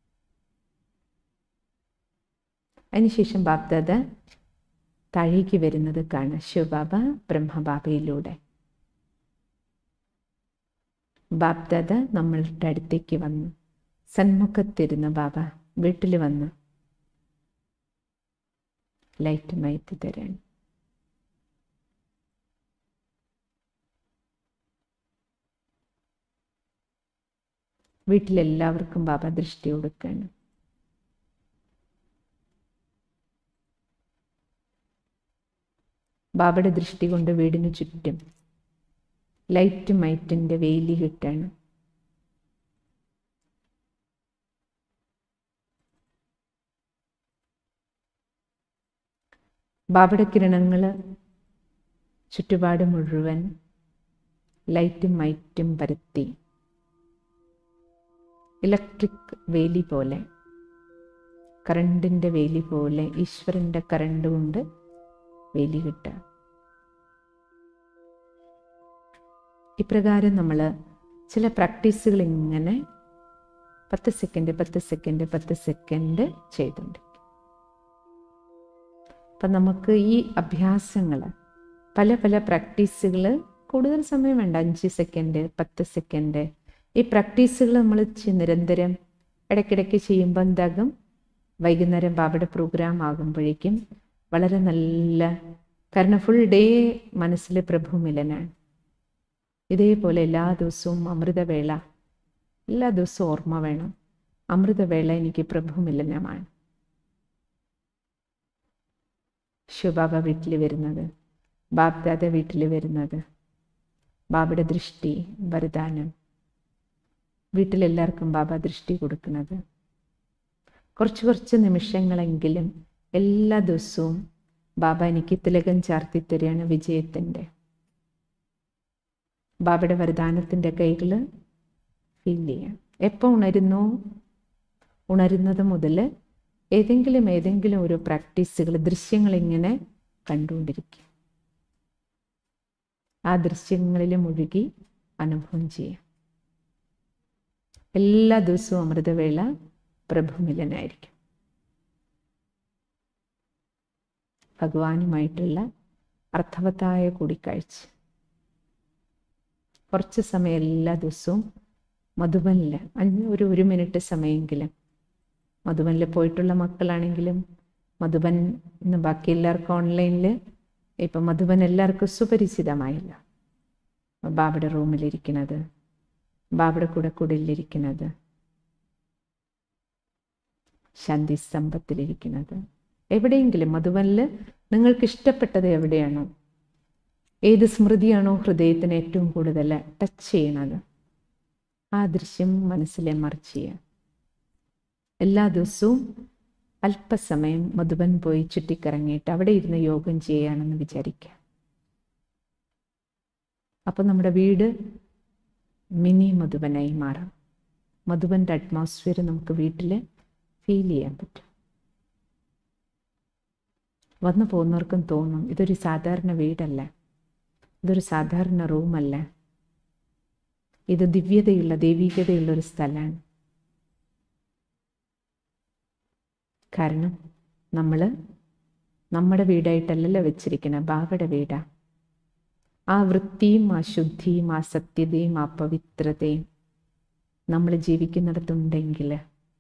അതിനുശേഷം ബാപ്ദാദ താഴേക്ക് വരുന്നത് കാണാം ശിവബാബ ബ്രഹ്മബാബയിലൂടെ ബാപ്ദാദ നമ്മളുടെ അടുത്തേക്ക് വന്നു സന്മുഖത്തിരുന്ന ബാബ വീട്ടിൽ വന്ന് ലൈറ്റ് മയത്തി തരാൻ വീട്ടിലെല്ലാവർക്കും ബാബ ദൃഷ്ടി കൊടുക്കുകയാണ് ബാബയുടെ ദൃഷ്ടി കൊണ്ട് വീടിന് ചുറ്റും ലൈറ്റ് മൈറ്റിൻ്റെ വേലി കിട്ടാണ് ബാബയുടെ കിരണങ്ങൾ ചുറ്റുപാട് മുഴുവൻ ലൈറ്റും മൈറ്റും പരത്തി ഇലക്ട്രിക് വേലി പോലെ കറണ്ടിൻ്റെ വേലി പോലെ ഈശ്വരൻ്റെ കറണ്ട് കൊണ്ട് വേലി കിട്ടുക ഇപ്രകാരം നമ്മൾ ചില പ്രാക്ടീസുകൾ ഇങ്ങനെ പത്ത് സെക്കൻഡ് പത്ത് സെക്കൻഡ് പത്ത് സെക്കൻഡ് ചെയ്തുകൊണ്ടിരിക്കും അപ്പം നമുക്ക് ഈ അഭ്യാസങ്ങൾ പല പല പ്രാക്ടീസുകൾ കൂടുതൽ സമയം വേണ്ട അഞ്ച് സെക്കൻഡ് പത്ത് സെക്കൻഡ് ഈ പ്രാക്ടീസുകൾ നമ്മൾ നിരന്തരം ഇടയ്ക്കിടയ്ക്ക് ചെയ്യുമ്പോൾ എന്താകും വൈകുന്നേരം ബാബയുടെ പ്രോഗ്രാം ആകുമ്പോഴേക്കും വളരെ നല്ല കാരണം ഫുൾ ഡേ മനസ്സിൽ പ്രഭുമിലനാണ് ഇതേപോലെ എല്ലാ ദിവസവും അമൃതവേള എല്ലാ ദിവസവും ഓർമ്മ വേണം അമൃതവേള എനിക്ക് പ്രഭുമിലനമാണ് ശിവബാബ വീട്ടിൽ വരുന്നത് ബാബ്ദാദ വീട്ടിൽ വരുന്നത് ബാബയുടെ ദൃഷ്ടി വരദാനം വീട്ടിലെല്ലാവർക്കും ബാബ ദൃഷ്ടി കൊടുക്കുന്നത് കുറച്ച് കുറച്ച് നിമിഷങ്ങളെങ്കിലും എല്ലാ ദിവസവും ബാബ എനിക്ക് തിലകം ചാർത്തി തരികയാണ് വിജയത്തിൻ്റെ ബാബയുടെ വരദാനത്തിൻ്റെ കൈകൾ ഫീൽ ചെയ്യാം എപ്പോൾ ഉണരുന്നു ഉണരുന്നത് മുതൽ ഏതെങ്കിലും ഏതെങ്കിലും ഒരു പ്രാക്ടീസുകൾ ദൃശ്യങ്ങൾ ഇങ്ങനെ കണ്ടുകൊണ്ടിരിക്കുക ആ ദൃശ്യങ്ങളിൽ മുഴുകി അനുഭവം ചെയ്യാം എല്ലാ ദിവസവും അമൃതവേള പ്രഭുമിലനായിരിക്കും ഭഗവാനുമായിട്ടുള്ള അർത്ഥവത്തായ കൂടിക്കാഴ്ച കുറച്ച് സമയം എല്ലാ ദിവസവും മധുബനിൽ അഞ്ച് ഒരു ഒരു മിനിറ്റ് സമയമെങ്കിലും മധുബനിൽ പോയിട്ടുള്ള മക്കളാണെങ്കിലും മധുബൻ ഇന്ന് ബാക്കി എല്ലാവർക്കും ഓൺലൈനിൽ ഇപ്പം മധുബൻ എല്ലാവർക്കും സുപരിചിതമായില്ല ബാബയുടെ റൂമിലിരിക്കുന്നത് ബാബയുടെ കൂടെ കുടിലിരിക്കുന്നത് ശാന്തി സ്തംഭത്തിലിരിക്കുന്നത് എവിടെയെങ്കിലും മധുബനിൽ നിങ്ങൾക്ക് ഇഷ്ടപ്പെട്ടത് എവിടെയാണോ ഏത് സ്മൃതിയാണോ ഹൃദയത്തിന് ഏറ്റവും കൂടുതൽ ടച്ച് ചെയ്യണത് ആ ദൃശ്യം മനസ്സിലെ മറിച്ച് ചെയ്യുക എല്ലാ ദിവസവും അല്പസമയം മധുബൻ പോയി ചുറ്റിക്കറങ്ങിയിട്ട് അവിടെ ഇരുന്ന് യോഗം ചെയ്യുകയാണെന്ന് വിചാരിക്കുക അപ്പം നമ്മുടെ വീട് മിനി മധുബനായി മാറാം മധുബൻ്റെ അറ്റ്മോസ്ഫിയർ നമുക്ക് വീട്ടിൽ ഫീൽ ചെയ്യാൻ പറ്റും വന്നു പോകുന്നവർക്കും തോന്നും ഇതൊരു സാധാരണ വീടല്ല ഇതൊരു സാധാരണ റൂമല്ല ഇത് ദിവ്യതയുള്ള ദൈവികതയുള്ള ഒരു സ്ഥലമാണ് കാരണം നമ്മൾ നമ്മുടെ വീടായിട്ടല്ലല്ലോ വെച്ചിരിക്കണം ബാബയുടെ വീടാ ആ വൃത്തിയും ആ ശുദ്ധിയും ആ സത്യതയും ആ പവിത്രതയും നമ്മൾ ജീവിക്കുന്നിടത്തുണ്ടെങ്കിൽ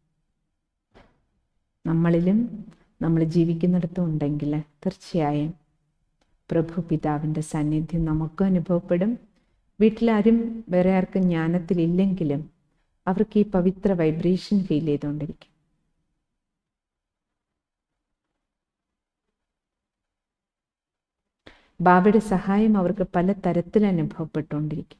നമ്മളിലും നമ്മൾ ജീവിക്കുന്നിടത്തും ഉണ്ടെങ്കിൽ തീർച്ചയായും പ്രഭു പിതാവിൻ്റെ സാന്നിധ്യം നമുക്കും അനുഭവപ്പെടും വീട്ടിലാരും വേറെ ആർക്കും ജ്ഞാനത്തിലില്ലെങ്കിലും അവർക്ക് ഈ പവിത്ര വൈബ്രേഷൻ ഫീൽ ചെയ്തുകൊണ്ടിരിക്കും ബാബയുടെ സഹായം അവർക്ക് പല തരത്തിൽ അനുഭവപ്പെട്ടുകൊണ്ടിരിക്കും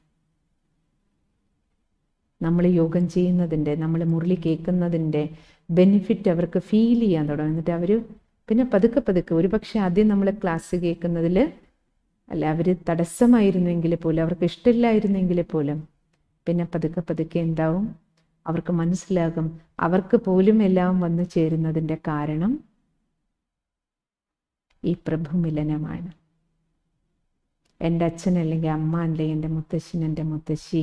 നമ്മൾ യോഗം ചെയ്യുന്നതിൻ്റെ നമ്മൾ മുരളി കേൾക്കുന്നതിൻ്റെ ബെനിഫിറ്റ് അവർക്ക് ഫീൽ ചെയ്യാൻ തുടങ്ങും എന്നിട്ട് അവർ പിന്നെ പതുക്കെ പതുക്കെ ഒരുപക്ഷെ ആദ്യം നമ്മൾ ക്ലാസ് കേൾക്കുന്നതിൽ അല്ല അവർ തടസ്സമായിരുന്നെങ്കിൽ പോലും അവർക്ക് ഇഷ്ടമില്ലായിരുന്നെങ്കിൽ പോലും പിന്നെ പതുക്കെ പതുക്കെ എന്താവും അവർക്ക് മനസ്സിലാകും അവർക്ക് പോലും എല്ലാം വന്നു ചേരുന്നതിൻ്റെ കാരണം ഈ പ്രഭുമിലനമാണ് എൻ്റെ അച്ഛൻ അല്ലെങ്കിൽ അമ്മ അല്ലെങ്കിൽ എൻ്റെ മുത്തശ്ശൻ എൻ്റെ മുത്തശ്ശി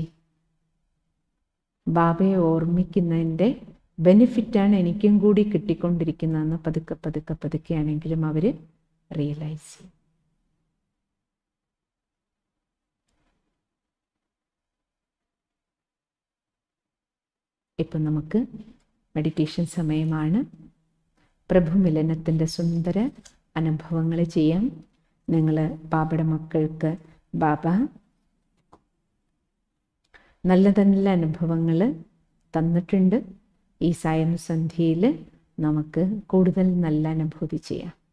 ബാബയെ ഓർമ്മിക്കുന്നതിൻ്റെ ബെനിഫിറ്റാണ് എനിക്കും കൂടി കിട്ടിക്കൊണ്ടിരിക്കുന്നതെന്ന് പതുക്കെ പതുക്കെ പതുക്കെയാണെങ്കിലും അവർ റിയലൈസ് ചെയ്യും ഇപ്പം നമുക്ക് മെഡിറ്റേഷൻ സമയമാണ് പ്രഭുമിലനത്തിൻ്റെ സുന്ദര അനുഭവങ്ങൾ ചെയ്യാം നിങ്ങൾ ബാബയുടെ മക്കൾക്ക് ബാബ നല്ല നല്ല അനുഭവങ്ങൾ തന്നിട്ടുണ്ട് ഈ സായം സന്ധ്യയിൽ നമുക്ക് കൂടുതൽ നല്ല അനുഭൂതി ചെയ്യാം